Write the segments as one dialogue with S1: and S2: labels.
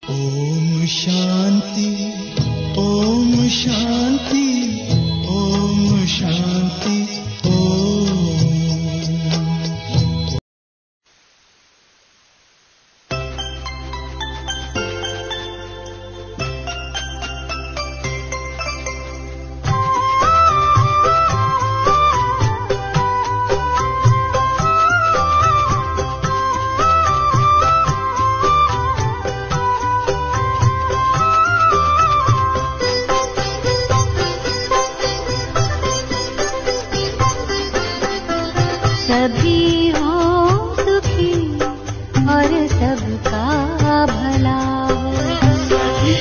S1: ओम शांति ओम शांति ओम शांति ओम
S2: सभी हो सुखी और सबका भला हो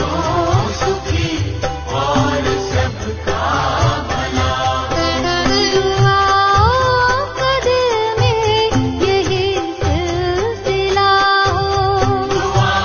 S2: दुआओं का दिल में यही सिलसिला हो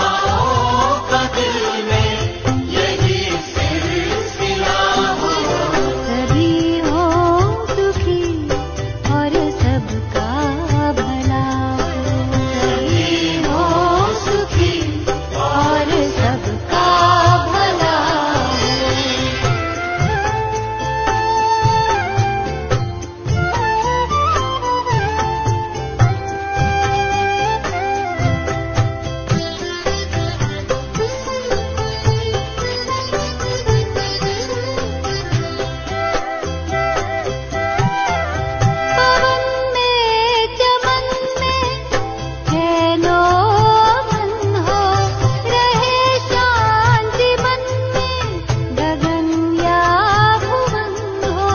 S2: सभी हो सुखी और सबका भला हो सभी हो सुखी और सबका भला हो पवन में चमन में चैनो मन हो रहे शांति मन में गगन या भुवन हो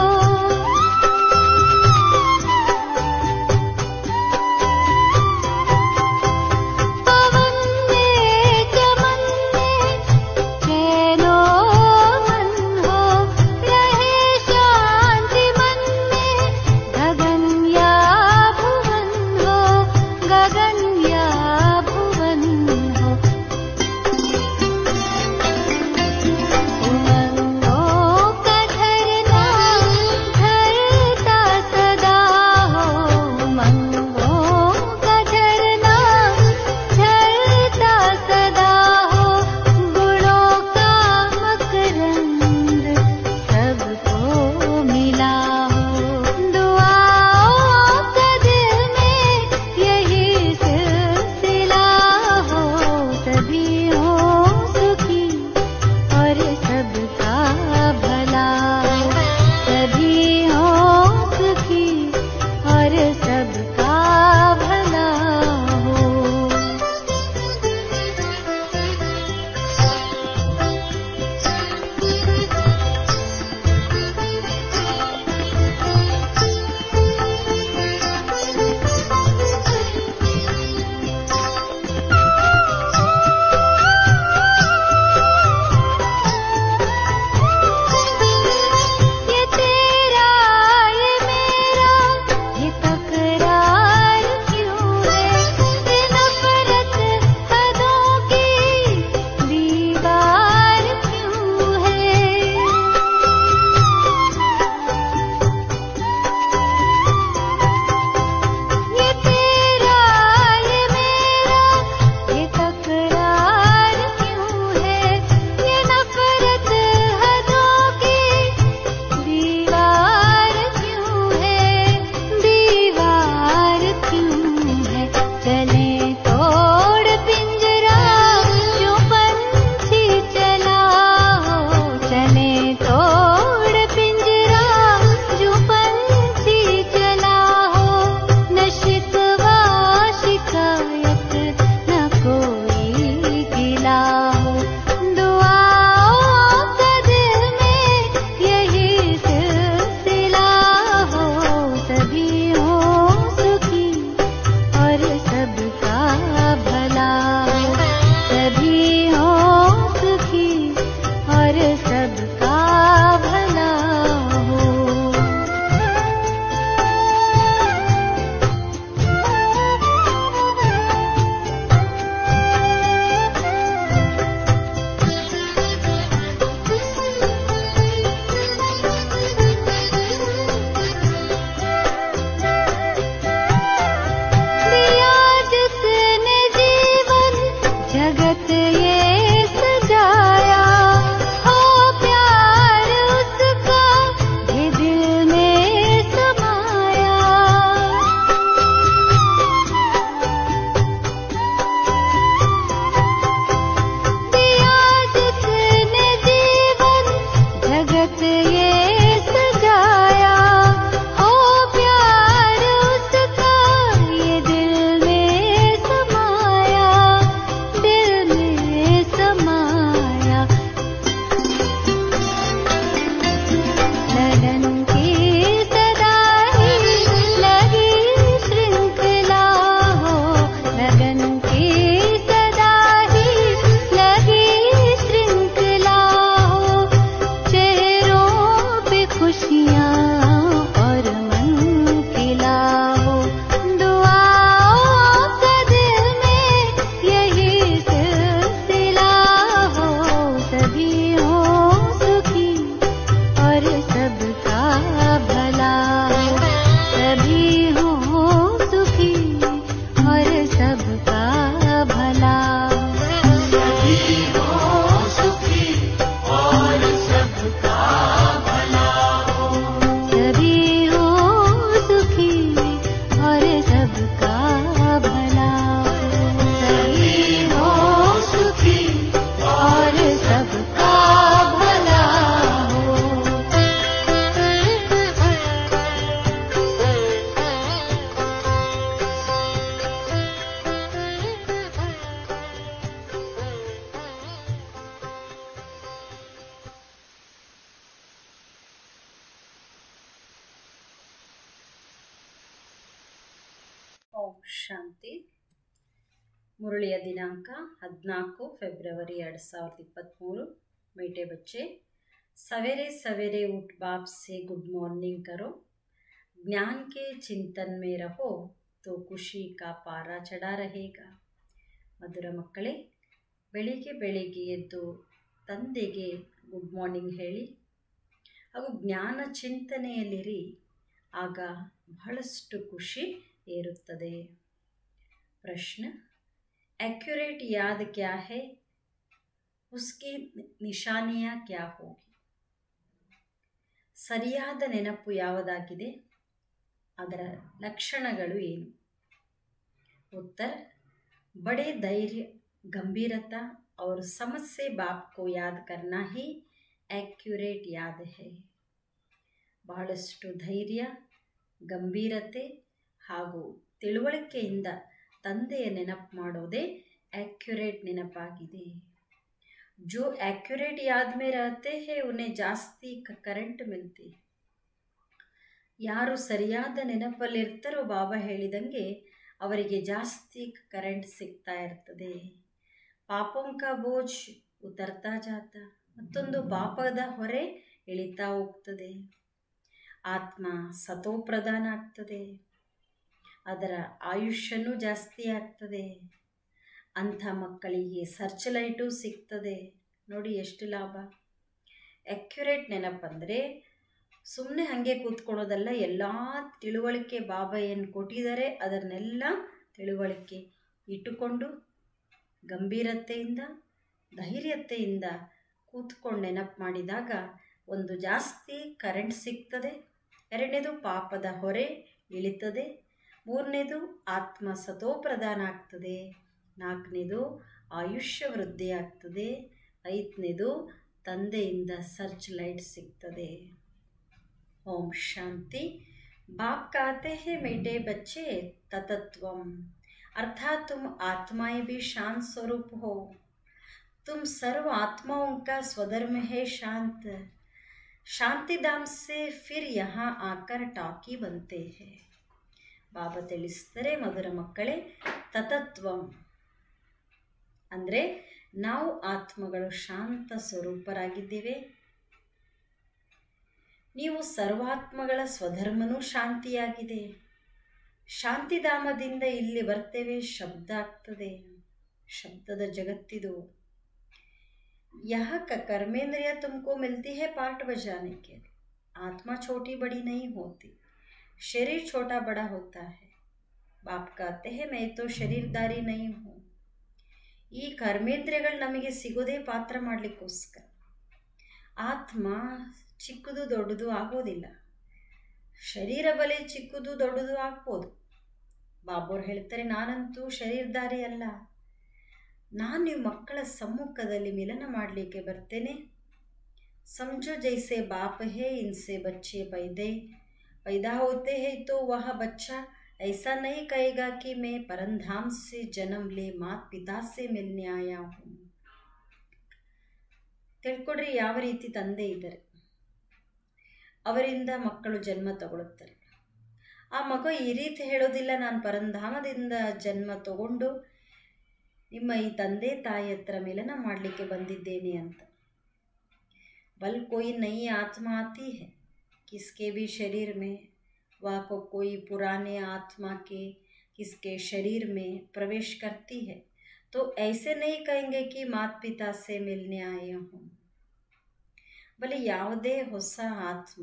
S2: पवन में चमन में चैनो मन हो रहे शांति मन में गगन या भुवन हो गगन या भुवन हो उमंगों का झरना झरता सदा हो उमंगों का झरना झरता सदा हो गुणों का मकरंद सबको मिला हो दुआओं का दिल में यही सिलसिला हो सभी हो सुखी और सबका भला हो सभी हो सुखी और सबका भला हो ये तेरा ये मेरा ये तकरार क्यों है ये नफरत हदों की दीवार क्यों है ये तेरा ये मेरा ये तकरार क्यों है ये नफरत हदों की दीवार क्यों है दीवार क्यों है चले तोड़ पिंजरा जो पंछी चला हो चले तोड़ पिंजरा जो पंछी चला हो न शिकवा शिकायत न कोई गिला हो दुआओं का दिल में यही सिलसिला हो सभी हो सुखी और सबका भला हो सभी हो सुखी और सबका भला हो दिया जिसने जीवन जगत ये
S3: ಶಾಂತಿ ಮುರಳಿಯ ದಿನಾಂಕ ಹದಿನಾಲ್ಕು ಫೆಬ್ರವರಿ ಎರಡು ಸಾವಿರದ ಇಪ್ಪತ್ತ್ಮೂರು ಬೇಟೆ ಬಚ್ಚೆ सवेरे सवेरे उठ बाप से गुड मॉर्निंग करो ज्ञान के चिंतन में रहो तो ಖುಷಿ ಕಾ ಪಾರ ಚಢಾ रहेगा ಮಧುರ ಮಕ್ಕಳೇ ಬೆಳಿಗ್ಗೆ ಬೆಳಿಗ್ಗೆ ಎದ್ದು ತಂದೆಗೆ ಗುಡ್ ಮಾರ್ನಿಂಗ್ ಹೇಳಿ ಹಾಗೂ ಜ್ಞಾನ ಚಿಂತನೆಯಲ್ಲಿರಿ ಆಗ ಬಹಳಷ್ಟು ಖುಷಿ ಏರುತ್ತದೆ ಪ್ರಶ್ನೆ एक्यूरेट याद क्या है उसकी निशानियाँ क्या होगी ಸರಿಯಾದ ನೆನಪು ಯಾವುದಾಗಿದೆ ಅದರ ಲಕ್ಷಣಗಳು ಏನು ಉತ್ತರ बड़े धैर्य गंभीरता और समझ बाप को याद करना ही एक्यूरेट याद है ಬಹಳಷ್ಟು ಧೈರ್ಯ ಗಂಭೀರತೆ ಹಾಗೂ ತಿಳುವಳಿಕೆಯಿಂದ ತಂದೆಯ ನೆನಪು ಮಾಡೋದೇ एक्यूरेट ನೆನಪಾಗಿದೆ जो एक्यूरेट याद में रहते हैं उन्हें ಜಾಸ್ತಿ ಕರೆಂಟ್ मिलती ಯಾರು ಸರಿಯಾದ ನೆನಪಲ್ಲಿರ್ತಾರೋ ಬಾಬಾ ಹೇಳಿದಂಗೆ ಅವರಿಗೆ ಜಾಸ್ತಿ ಕರೆಂಟ್ ಸಿಗ್ತಾ ಇರ್ತದೆ ಪಾಪಂ ಕಾ ಬೋಜ್ ಉತರ್ತಾ ಜಾತ ಮತ್ತೊಂದು ಪಾಪದ ಹೊರೆ ಇಳಿತಾ ಹೋಗ್ತದೆ ಆತ್ಮ ಸತೋಪ್ರಧಾನ ಆಗ್ತದೆ ಅದರ ಆಯುಷ್ಯನೂ ಜಾಸ್ತಿ ಆಗ್ತದೆ ಅಂಥ ಮಕ್ಕಳಿಗೆ ಸರ್ಚ್ ಲೈಟು ಸಿಗ್ತದೆ ನೋಡಿ ಎಷ್ಟು ಲಾಭ ಎಕ್ಯುರೇಟ್ ನೆನಪಂದರೆ ಸುಮ್ಮನೆ ಹಾಗೆ ಕೂತ್ಕೊಳ್ಳೋದಲ್ಲ ಎಲ್ಲ ತಿಳುವಳಿಕೆ ಬಾಬಾ ಏನು ಕೊಟ್ಟಿದ್ದಾರೆ ಅದನ್ನೆಲ್ಲ ತಿಳುವಳಿಕೆ ಇಟ್ಟುಕೊಂಡು ಗಂಭೀರತೆಯಿಂದ ಧೈರ್ಯತೆಯಿಂದ ಕೂತ್ಕೊಂಡು ನೆನಪು ಮಾಡಿದಾಗ ಒಂದು ಜಾಸ್ತಿ ಕರೆಂಟ್ ಸಿಗ್ತದೆ ಎರಡನೇದು ಪಾಪದ ಹೊರೆ ಇಳಿತದೆ ಮೂರನೇದು ಆತ್ಮ ಸತೋಪ್ರಧಾನ ಆಗ್ತದೆ ನಾಲ್ಕನೇದು ಆಯುಷ್ಯ ವೃದ್ಧಿ ಆಗ್ತದೆ ಐದನೇದು ತಂದೆಯಿಂದ ಸರ್ಚ್ ಲೈಟ್ ಸಿಗ್ತದೆ ಓಂ ಶಾಂತಿ ಬಾಪ್ कहते हैं मेरे बच्चे ततत्वम अर्थात तुम आत्माएं भी शांत स्वरूप हो तुम सर्व आत्माओं का स्वधर्म है शांत शांति धाम से फिर यहाँ आकर टाकी बनते हैं ಬಾಬಾ ತಿಳಿಸ್ತಾರೆ ಮಧುರ ಮಕ್ಕಳೇ ತತತ್ವಂ ಅಂದರೆ ನಾವು ಆತ್ಮಗಳು ಶಾಂತ ಸ್ವರೂಪರಾಗಿದ್ದೇವೆ ನೀವು ಸರ್ವಾತ್ಮಗಳ ಸ್ವಧರ್ಮನೂ ಶಾಂತಿಯಾಗಿದೆ ಶಾಂತಿಧಾಮದಿಂದ ಇಲ್ಲಿ ಬರ್ತೇವೆ ಶಬ್ದ ಆಗ್ತದೆ ಶಬ್ದದ ಜಗತ್ತಿದು यह कर्मेंद्रिय तुमको मिलती है पाठ बजाने के आत्मा छोटी बड़ी नहीं होती शरीर छोटा बड़ा होता है बाप कहते हैं मैं तो शरीरदारी नहीं हूँ ಈ ಕರ್ಮೇಂದ್ರಿಯಗಳು ನಮಗೆ ಸಿಗೋದೇ ಪಾತ್ರ ಮಾಡಲಿಕ್ಕೋಸ್ಕರ ಆತ್ಮ ಚಿಕ್ಕದು ದೊಡ್ಡದು ಆಗೋದಿಲ್ಲ ಶರೀರ ಬಲೆ ಚಿಕ್ಕದು ದೊಡ್ಡದು ಆಗ್ಬೋದು ಬಾಬೋರು ಹೇಳ್ತಾರೆ ನಾನಂತೂ ಶರೀರದಾರಿ ಅಲ್ಲ ನಾನು ನೀವು ಮಕ್ಕಳ ಸಮ್ಮುಖದಲ್ಲಿ ಮಿಲನ ಮಾಡಲಿಕ್ಕೆ ಬರ್ತೇನೆ समझो जैसे बाप है इनसे बच्चे पैदे पैदा होते हैं तो वह बच्चा ऐसा नहीं कहेगा कि मैं परंधाम से जन्म ले मात पिता से मिलने आया हूँ ತಿಳ್ಕೊಡ್ರಿ ಯಾವ ರೀತಿ ತಂದೆ ಇದ್ದಾರೆ ಅವರಿಂದ ಮಕ್ಕಳು ಜನ್ಮ ತಗೊಳ್ಳುತ್ತಾರೆ ಆ ಮಗು ಈ ರೀತಿ ಹೇಳೋದಿಲ್ಲ ನಾನು ಪರಂಧಾಮದಿಂದ ಜನ್ಮ ತಗೊಂಡು ನಿಮ್ಮ ಈ ತಂದೆ ತಾಯಿ ಹತ್ರ ಮಿಲನ ಮಾಡಲಿಕ್ಕೆ ಬಂದಿದ್ದೇನೆ ಅಂತ बल कोई नई आत्मा आती है किसके भी शरीर में वह को कोई पुराने आत्मा के किसके शरीर में प्रवेश करती है तो ऐसे नहीं कहेंगे कि माता पिता से मिलने आए हूँ ಬಲಿ ಯಾವುದೇ ಹೊಸ ಆತ್ಮ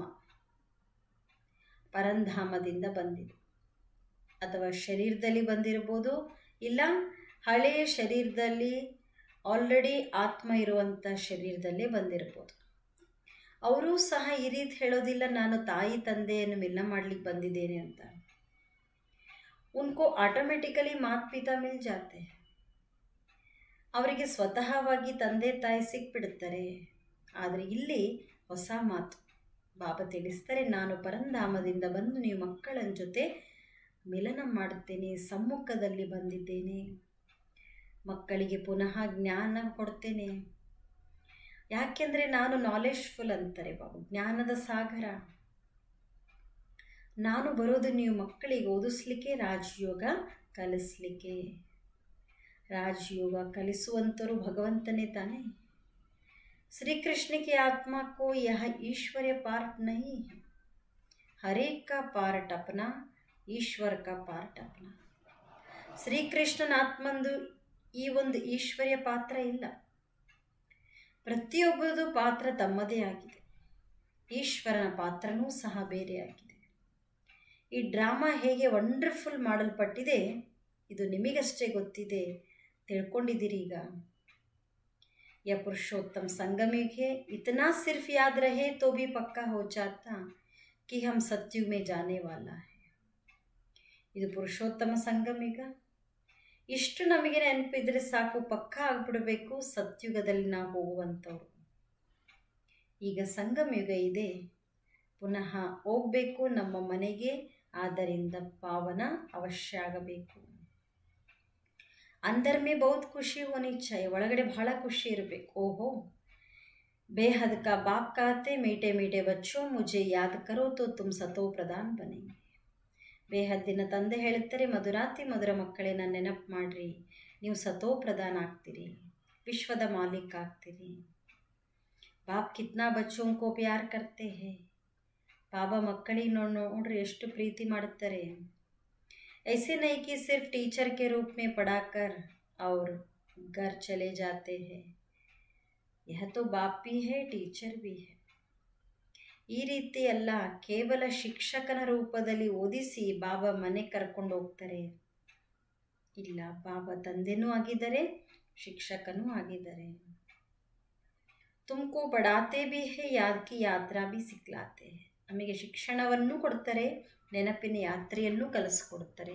S3: ಪರಂಧಾಮದಿಂದ ಬಂದಿದೆ ಅಥವಾ ಶರೀರದಲ್ಲಿ ಬಂದಿರ್ಬೋದು ಇಲ್ಲ ಹಳೆಯ ಶರೀರದಲ್ಲಿ ಆಲ್ರೆಡಿ ಆತ್ಮ ಇರುವಂಥ ಶರೀರದಲ್ಲೇ ಬಂದಿರ್ಬೋದು ಅವರೂ ಸಹ ಈ ರೀತಿ ಹೇಳೋದಿಲ್ಲ ನಾನು ತಾಯಿ ತಂದೆಯನ್ನು ಮಿಲ್ಲ ಮಾಡಲಿಕ್ಕೆ ಬಂದಿದ್ದೇನೆ ಅಂತ ಉನ್ಕೋ ಆಟೋಮೆಟಿಕಲಿ ಮಾತ್ ಪಿತಾ ಮಿಲ್ ಜಾತೆ ಅವರಿಗೆ ಸ್ವತಃವಾಗಿ ತಂದೆ ತಾಯಿ ಸಿಕ್ಬಿಡುತ್ತಾರೆ ಆದರೆ ಇಲ್ಲಿ ಹೊಸ ಮಾತು ಬಾಬಾ ತಿಳಿಸ್ತಾರೆ ನಾನು ಪರಂಧಾಮದಿಂದ ಬಂದು ನೀವು ಮಕ್ಕಳ ಜೊತೆ ಮಿಲನ ಮಾಡುತ್ತೇನೆ ಸಮ್ಮುಖದಲ್ಲಿ ಬಂದಿದ್ದೇನೆ ಮಕ್ಕಳಿಗೆ ಪುನಃ ಜ್ಞಾನ ಕೊಡ್ತೇನೆ ಯಾಕೆಂದರೆ ನಾನು ನಾಲೆಜ್ಫುಲ್ ಅಂತಾರೆ ಬಾಬು ಜ್ಞಾನದ ಸಾಗರ ನಾನು ಬರೋದು ನೀವು ಮಕ್ಕಳಿಗೆ ಓದಿಸ್ಲಿಕ್ಕೆ ರಾಜಯೋಗ ಕಲಿಸ್ಲಿಕ್ಕೆ ರಾಜಯೋಗ ಕಲಿಸುವಂಥರು ಭಗವಂತನೇ ತಾನೇ श्री कृष्ण की आत्मा को यह ईश्वरीय पार्ट नहीं है हर एक का पार्ट अपना ईश्वर का पार्ट अपना ಶ್ರೀಕೃಷ್ಣನ ಆತ್ಮಂದು ಈ ಒಂದು ಈಶ್ವರ್ಯ ಪಾತ್ರ ಇಲ್ಲ ಪ್ರತಿಯೊಬ್ಬರದು ಪಾತ್ರ ತಮ್ಮದೇ ಆಗಿದೆ ಈಶ್ವರನ ಪಾತ್ರನೂ ಸಹ ಬೇರೆಯಾಗಿದೆ ಈ ಡ್ರಾಮಾ ಹೇಗೆ ವಂಡರ್ಫುಲ್ ಮಾಡಲ್ಪಟ್ಟಿದೆ ಇದು ನಿಮಗಷ್ಟೇ ಗೊತ್ತಿದೆ ತಿಳ್ಕೊಂಡಿದ್ದೀರಿ ಈಗ या पुरुषोत्तम संगम युग है इतना सिर्फ याद रहे तो भी पक्का हो जाता कि हम सत्युग में जाने वाला है ಇದು ಪುರುಷೋತ್ತಮ ಸಂಗಮ ಯುಗ ಇಷ್ಟು ನಮಗೆ ನೆನಪಿದ್ರೆ ಸಾಕು ಪಕ್ಕ ಆಗ್ಬಿಡಬೇಕು ಸತ್ಯುಗದಲ್ಲಿ ನಾವು ಹೋಗುವಂಥವ್ರು ಈಗ ಸಂಗಮ ಯುಗ ಇದೆ ಪುನಃ ಹೋಗಬೇಕು ನಮ್ಮ ಮನೆಗೆ ಆದ್ದರಿಂದ ಪಾವನ ಅವಶ್ಯ ಆಗಬೇಕು अंदर में बहुत खुशी होनी चाहिए ಒಳಗಡೆ ಬಹಳ ಖುಷಿ ಇರಬೇಕು ಓಹೋ बेहद का बाप कहते मीठे मीठे बच्चों मुझे याद करो तो तुम सतो प्रधान बनेंगे ಬೇಹದ್ದಿನ ತಂದೆ ಹೇಳುತ್ತಾರೆ ಮಧುರಾತಿ ಮಧುರ ಮಕ್ಕಳೇ ನನ್ನ ನೆನಪು ಮಾಡ್ರಿ ನೀವು ಸತೋ ಪ್ರಧಾನ ಆಗ್ತೀರಿ ವಿಶ್ವದ ಮಾಲೀಕ ಆಗ್ತೀರಿ ಬಾಪ್ ಕಿತ್ನಾ ಬಚ್ಚೋಂ ಕೋ ಪ್ಯಾರ್ ಕರ್ತೆ ಹೇ ಬಾಬಾ ಮಕ್ಕಳಿಗೆ ನೋಡ್ ನೋಡ್ರಿ ಎಷ್ಟು ಪ್ರೀತಿ ಮಾಡುತ್ತಾರೆ ऐसे नहीं कि सिर्फ टीचर के रूप में पढ़ाकर और घर चले जाते हैं यह तो बाप भी है टीचर भी है ಈ ರೀತಿ ಅಲ್ಲ ಕೇವಲ ಶಿಕ್ಷಕನ ರೂಪದಲ್ಲಿ ಓದಿಸಿ ಬಾಬಾ ಮನೆ ಕರ್ಕೊಂಡು ಹೋಗ್ತಾರೆ ಇಲ್ಲ ಬಾಬಾ ತಂದೆನೂ ಆಗಿದ್ದಾರೆ ಶಿಕ್ಷಕನೂ ಆಗಿದ್ದಾರೆ ತುಮಕು ಪಡಾತೆ ಬಿ ಹೇ ಯಾದ್ ಕಿ ಯಾತ್ರಾ ಬಿ ಸಿಕ್ಲಾತೆ ನಮಗೆ ಶಿಕ್ಷಣವನ್ನು ಕೊಡ್ತಾರೆ ನೆನಪಿನ ಯಾತ್ರೆಯನ್ನು ಕಲಿಸ್ಕೊಡ್ತಾರೆ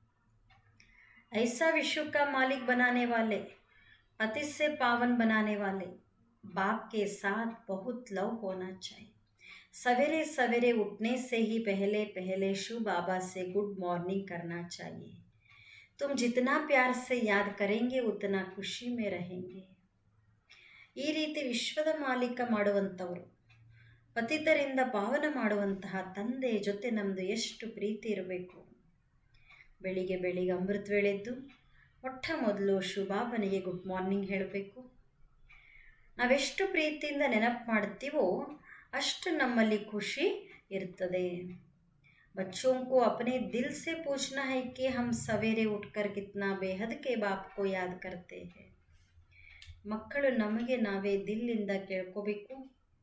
S3: ऐसा विश्व का मालिक बनाने वाले पति से पावन बनाने वाले बाप के साथ बहुत लव होना चाहिए सवेरे सवेरे उठने से ही पहले पहले शिव बाबा से गुड मॉर्निंग करना चाहिए तुम जितना प्यार से याद करेंगे उतना ಖುಷಿ में रहेंगे ಈ ರೀತಿ ವಿಶ್ವದ ಮಾಲೀಕ ಮಾಡುವಂಥವರು ಪತಿತರಿಂದ ಪಾವನ ಮಾಡುವಂತಹ ತಂದೆ ಜೊತೆ ನಮ್ಮದು ಎಷ್ಟು ಪ್ರೀತಿ ಇರಬೇಕು ಬೆಳಿಗ್ಗೆ ಬೆಳಿಗ್ಗೆ ಅಮೃತ ವೇಳೆದ್ದು ಮೊಟ್ಟ ಮೊದಲು ಶುಭಾಬನಿಗೆ ಗುಡ್ ಮಾರ್ನಿಂಗ್ ಹೇಳಬೇಕು ನಾವೆಷ್ಟು ಪ್ರೀತಿಯಿಂದ ನೆನಪು ಮಾಡ್ತೀವೋ ಅಷ್ಟು ನಮ್ಮಲ್ಲಿ ಖುಷಿ ಇರ್ತದೆ बच्चों को अपने दिल से पूछना है कि हम सवेरे उठकर कितना बेहद के बाप को याद करते हैं ಮಕ್ಕಳು ನಮಗೆ ನಾವೇ ದಿಲ್ಲಿಂದ ಕೇಳ್ಕೋಬೇಕು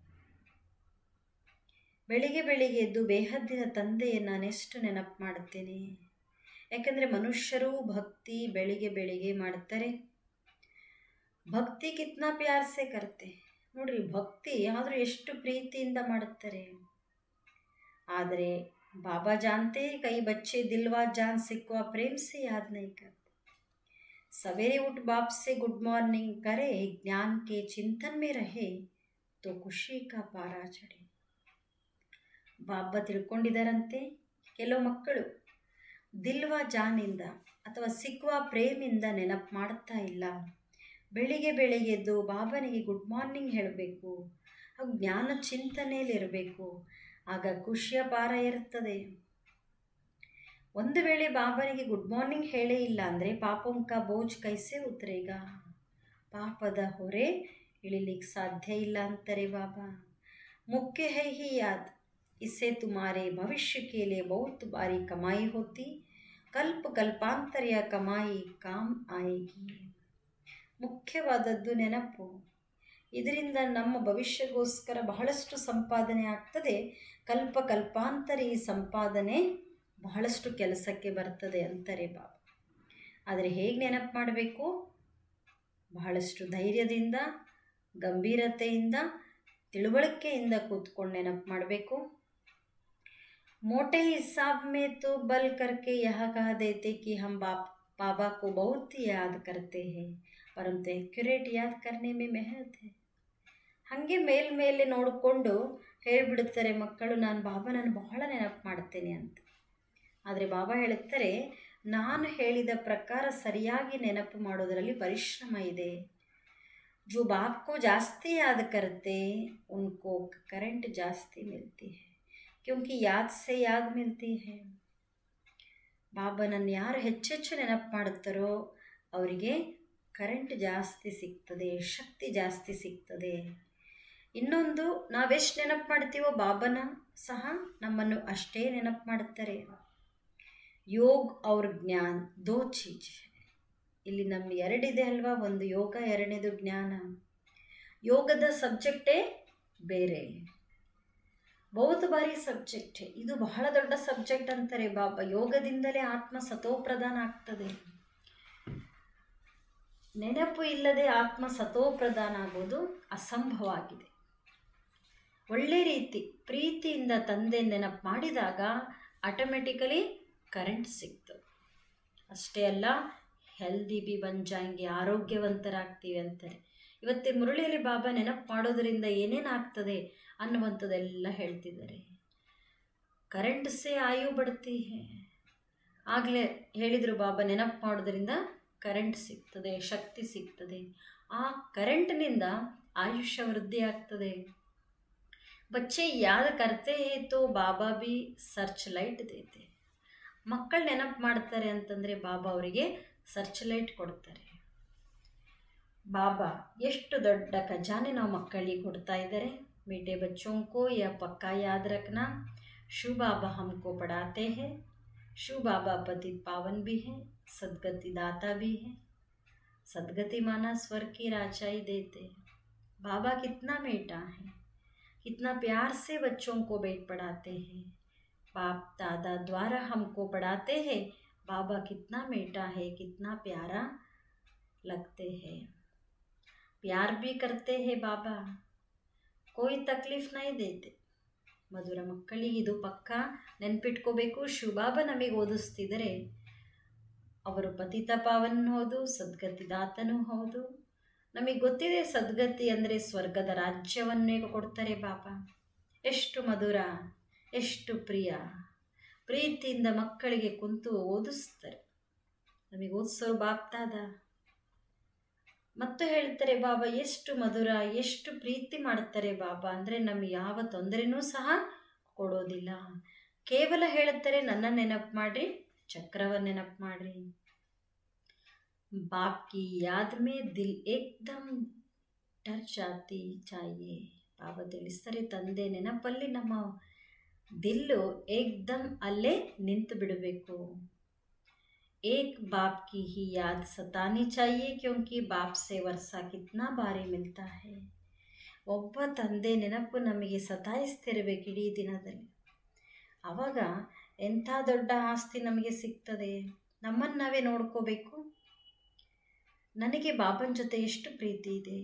S3: ಬೆಳಿಗ್ಗೆ ಬೆಳಿಗ್ಗೆ ಎದ್ದು ಬೇಹದ್ದಿನ ತಂದೆಯನ್ನು ನಾನೆಷ್ಟು ನೆನಪು ಮಾಡುತ್ತೇನೆ ಯಾಕಂದರೆ ಮನುಷ್ಯರು ಭಕ್ತಿ ಬೆಳಿಗ್ಗೆ ಬೆಳಿಗ್ಗೆ ಮಾಡ್ತಾರೆ ಭಕ್ತಿ ಕಿತ್ನಾ ಪ್ಯಾರ್ ಸೆ ಕರ್ತೆ ನೋಡ್ರಿ ಭಕ್ತಿ ಆದರೂ ಎಷ್ಟು ಪ್ರೀತಿಯಿಂದ ಮಾಡುತ್ತಾರೆ ಆದರೆ ಬಾಬಾ ಜಾನ್ತೆ ಕೈ ಬಚ್ಚೆ ದಿಲ್ವಾ ಜಾನ್ ಸಿಕ್ಕುವ ಪ್ರೇಮ್ ಸೆ ಯಾದ್ ನಹೀ ಕರ್ತೆ सवेरे उठ बाप से गुड मॉर्निंग करे ज्ञान के चिंतन में रहे तो ಖುಷಿ का ಪಾರ ಚಡೆ ಬಾಬಾ ತಿಳ್ಕೊಂಡಿದ್ದಾರಂತೆ ಕೆಲವು ಮಕ್ಕಳು ದಿಲ್ವಾ ಜಾನಿಂದ ಅಥವಾ ಸಿಕ್ಕುವ ಪ್ರೇಮಿಂದ ನೆನಪು ಮಾಡ್ತಾ ಇಲ್ಲ ಬೆಳಿಗ್ಗೆ ಬೆಳಿಗ್ಗೆ ಎದ್ದು ಬಾಬನಿಗೆ ಗುಡ್ ಮಾರ್ನಿಂಗ್ ಹೇಳಬೇಕು ಹಾಗೂ ಜ್ಞಾನ ಚಿಂತನೆಯಲ್ಲಿರಬೇಕು ಆಗ ಖುಷಿಯ ಪಾರ ಇರುತ್ತದೆ ಒಂದು ವೇಳೆ ಬಾಬನಿಗೆ ಗುಡ್ ಮಾರ್ನಿಂಗ್ ಹೇಳೇ ಇಲ್ಲ ಅಂದರೆ ಪಾಪಂಕ ಬೋಜ್ ಕೈಸೆ ಉತ್ತರೇಗ ಪಾಪದ ಹೊರೆ ಇಳಿಲಿಕ್ಕೆ ಸಾಧ್ಯ ಇಲ್ಲ ಅಂತಾರೆ ಬಾಬಾ ಮುಖ್ಯ है ही याद इससे तुम्हारे भविष्य के लिए बहुत बारी कमाई होती ಕಲ್ಪ ಕಲ್ಪಾಂತರ್ಯ ಕಮಾಯಿ ಕಾಮ್ ಆಯೇಗಿ ಮುಖ್ಯವಾದದ್ದು ನೆನಪು ಇದರಿಂದ ನಮ್ಮ ಭವಿಷ್ಯಗೋಸ್ಕರ ಬಹಳಷ್ಟು ಸಂಪಾದನೆ ಆಗ್ತದೆ ಕಲ್ಪ ಕಲ್ಪಾಂತರ ಈ ಸಂಪಾದನೆ ಬಹಳಷ್ಟು ಕೆಲಸಕ್ಕೆ ಬರ್ತದೆ ಅಂತಾರೆ ಬಾಬಾ ಆದರೆ ಹೇಗೆ ನೆನಪು ಮಾಡಬೇಕು ಬಹಳಷ್ಟು ಧೈರ್ಯದಿಂದ ಗಂಭೀರತೆಯಿಂದ ತಿಳುವಳಿಕೆಯಿಂದ ಕೂತ್ಕೊಂಡು ನೆನಪು ಮಾಡಬೇಕು मोटे हिसाब में तो बल करके यह कह देते कि हम बाप बाबा को बहुत ही याद करते हैं परंतु एक्यूरेट याद करने में मेहनत है ಹಾಗೆ ಮೇಲ್ಮೇಲೆ ನೋಡಿಕೊಂಡು ಹೇಳಿಬಿಡುತ್ತಾರೆ ಮಕ್ಕಳು ನಾನು ಬಾಬಾನನ್ನು ಬಹಳ ನೆನಪು ಮಾಡ್ತೇನೆ ಅಂತ ಆದರೆ ಬಾಬಾ ಹೇಳುತ್ತಾರೆ ನಾನು ಹೇಳಿದ ಪ್ರಕಾರ ಸರಿಯಾಗಿ ನೆನಪು ಮಾಡೋದರಲ್ಲಿ ಪರಿಶ್ರಮ ಇದೆ जो बाप को जास्ती याद करते उनको करंट जास्ती मिलती है क्योंकि याद से याद मिलती है ಬಾಬನನ್ನು ಯಾರು ಹೆಚ್ಚೆಚ್ಚು ನೆನಪು ಮಾಡುತ್ತಾರೋ ಅವರಿಗೆ ಕರೆಂಟ್ ಜಾಸ್ತಿ ಸಿಗ್ತದೆ ಶಕ್ತಿ ಜಾಸ್ತಿ ಸಿಗ್ತದೆ ಇನ್ನೊಂದು ನಾವೆಷ್ಟು ನೆನಪು ಮಾಡ್ತೀವೋ ಬಾಬನ ಸಹ ನಮ್ಮನ್ನು ಅಷ್ಟೇ ನೆನಪು ಮಾಡುತ್ತಾರೆ ಯೋಗ್ ಅವ್ರ ಜ್ಞಾನ್ ದೋ ಚೀಜ್ ಇಲ್ಲಿ ನಮ್ಮ ಎರಡಿದೆ ಅಲ್ವಾ ಒಂದು ಯೋಗ ಎರಡನೇದು ಜ್ಞಾನ ಯೋಗದ ಸಬ್ಜೆಕ್ಟೇ ಬೇರೆ ಬಹುದು ಬಾರಿ ಸಬ್ಜೆಕ್ಟ್ ಇದು ಬಹಳ ದೊಡ್ಡ ಸಬ್ಜೆಕ್ಟ್ ಅಂತಾರೆ ಬಾಬಾ ಯೋಗದಿಂದಲೇ ಆತ್ಮ ಸತೋಪ್ರಧಾನ ಆಗ್ತದೆ ನೆನಪು ಇಲ್ಲದೆ ಆತ್ಮ ಸತೋಪ್ರಧಾನ ಆಗೋದು ಅಸಂಭವ ಆಗಿದೆ ಒಳ್ಳೆ ರೀತಿ ಪ್ರೀತಿಯಿಂದ ತಂದೆ ನೆನಪು ಮಾಡಿದಾಗ ಆಟೋಮೆಟಿಕಲಿ ಕರೆಂಟ್ ಸಿಕ್ತು ಅಷ್ಟೇ ಅಲ್ಲ ಹೆಲ್ದಿ ಬಿ ಬಂಜಾಂಗಿ ಆರೋಗ್ಯವಂತರಾಗ್ತೀವಿ ಅಂತಾರೆ ಇವತ್ತೇ ಮುರಳಿಯಲ್ಲಿ ಬಾಬಾ ನೆನಪು ಮಾಡೋದರಿಂದ ಏನೇನು ಆಗ್ತದೆ ಅನ್ನುವಂಥದ್ದೆಲ್ಲ ಹೇಳ್ತಿದ್ದಾರೆ ಕರೆಂಟ್ ಸೇ ಆಯು ಬಡ್ತಿ ಹೇ ಆಗಲೇ ಹೇಳಿದರು ಬಾಬಾ ನೆನಪು ಮಾಡೋದ್ರಿಂದ ಕರೆಂಟ್ ಸಿಗ್ತದೆ ಶಕ್ತಿ ಸಿಗ್ತದೆ ಆ ಕರೆಂಟ್ನಿಂದ ಆಯುಷ್ಯ ವೃದ್ಧಿ ಆಗ್ತದೆ ಬಚ್ಚೆ ಯಾದ ಕರ್ತೆ ಹೇತೋ ಬಾಬಾ ಬಿ ಸರ್ಚ್ ಲೈಟ್ ದೇತೆ ಮಕ್ಕಳು ನೆನಪು ಮಾಡ್ತಾರೆ ಅಂತಂದರೆ ಬಾಬಾ ಅವರಿಗೆ ಸರ್ಚ್ ಲೈಟ್ ಕೊಡ್ತಾರೆ ಬಾಬಾ ಎಷ್ಟು ದೊಡ್ಡ ಖಜಾನೆ ನಾವು ಮಕ್ಕಳಿಗೆ ಕೊಡ್ತಾ ಇದ್ದಾರೆ मीठे बच्चों को यह पक्का याद रखना शिव बाबा हमको पढ़ाते हैं शिव बाबा पतित पावन भी हैं सदगति दाता भी हैं सदगति माना स्वर्ग की राचाई देते हैं बाबा कितना मीठा है कितना प्यार से बच्चों को बैठ पढ़ाते हैं बाप दादा द्वारा हमको पढ़ाते हैं बाबा कितना मीठा है कितना प्यारा लगते हैं प्यार भी करते हैं बाबा कोई तकलीफ नहीं देते ಮಧುರ ಮಕ್ಕಳಿಗೆ ಇದು ಪಕ್ಕ ನೆನ್ಪಿಟ್ಕೋಬೇಕು ಶಿವಬಾಬ ನಮಗೆ ಓದಿಸ್ತಿದರೆ ಅವರು ಪತಿತ ಪಾವನ್ ಹೌದು ಸದ್ಗತಿದಾತನೂ ಹೌದು ನಮಗೆ ಗೊತ್ತಿದೆ ಸದ್ಗತಿ ಅಂದರೆ ಸ್ವರ್ಗದ ರಾಜ್ಯವನ್ನೇ ಕೊಡ್ತಾರೆ ಬಾಬಾ ಎಷ್ಟು ಮಧುರ ಎಷ್ಟು ಪ್ರಿಯ ಪ್ರೀತಿಯಿಂದ ಮಕ್ಕಳಿಗೆ ಕುಂತು ಓದಿಸ್ತಾರೆ ನಮಗೆ ಓದಿಸೋರು ಬಾಪ್ತಾದ ಮತ್ತು ಹೇಳ್ತಾರೆ ಬಾಬಾ ಎಷ್ಟು ಮಧುರ ಎಷ್ಟು ಪ್ರೀತಿ ಮಾಡ್ತಾರೆ ಬಾಬಾ ಅಂದರೆ ನಮಗೆ ಯಾವ ತೊಂದರೆನೂ ಸಹ ಕೊಡೋದಿಲ್ಲ ಕೇವಲ ಹೇಳುತ್ತಾರೆ ನನ್ನ ನೆನಪು ಮಾಡಿರಿ ಚಕ್ರವ ನೆನಪು ಮಾಡಿರಿ ಬಾಪ್ ಕಿ ಯಾದ್ ಮೇ ದಿಲ್ ಏಕ್ದಮ್ ಟರ್ ಜಾತಿ ಚಾಯೆ ಬಾಬಾ ತಿಳಿಸ್ತಾರೆ ತಂದೆ ನೆನಪಲ್ಲಿ ನಮ್ಮ ದಿಲ್ಲು ಏಕ್ದಮ್ ಅಲ್ಲೇ ನಿಂತು ಬಿಡಬೇಕು एक बाप की ही याद सतानी चाहिए क्योंकि बाप से वर्षा कितना ಬಾರಿ ಮಿಲ್ತಾ है ಒಬ್ಬ ತಂದೆ ನೆನಪು ನಮಗೆ ಸತಾಯಿಸ್ತಿರಬೇಕು ಇಡೀ ದಿನದಲ್ಲಿ ಆವಾಗ ಎಂಥ ದೊಡ್ಡ ಆಸ್ತಿ ನಮಗೆ ಸಿಗ್ತದೆ ನಮ್ಮನ್ನು ನಾವೇ ನೋಡ್ಕೋಬೇಕು ನನಗೆ ಬಾಬನ ಜೊತೆ ಎಷ್ಟು ಪ್ರೀತಿ ಇದೆ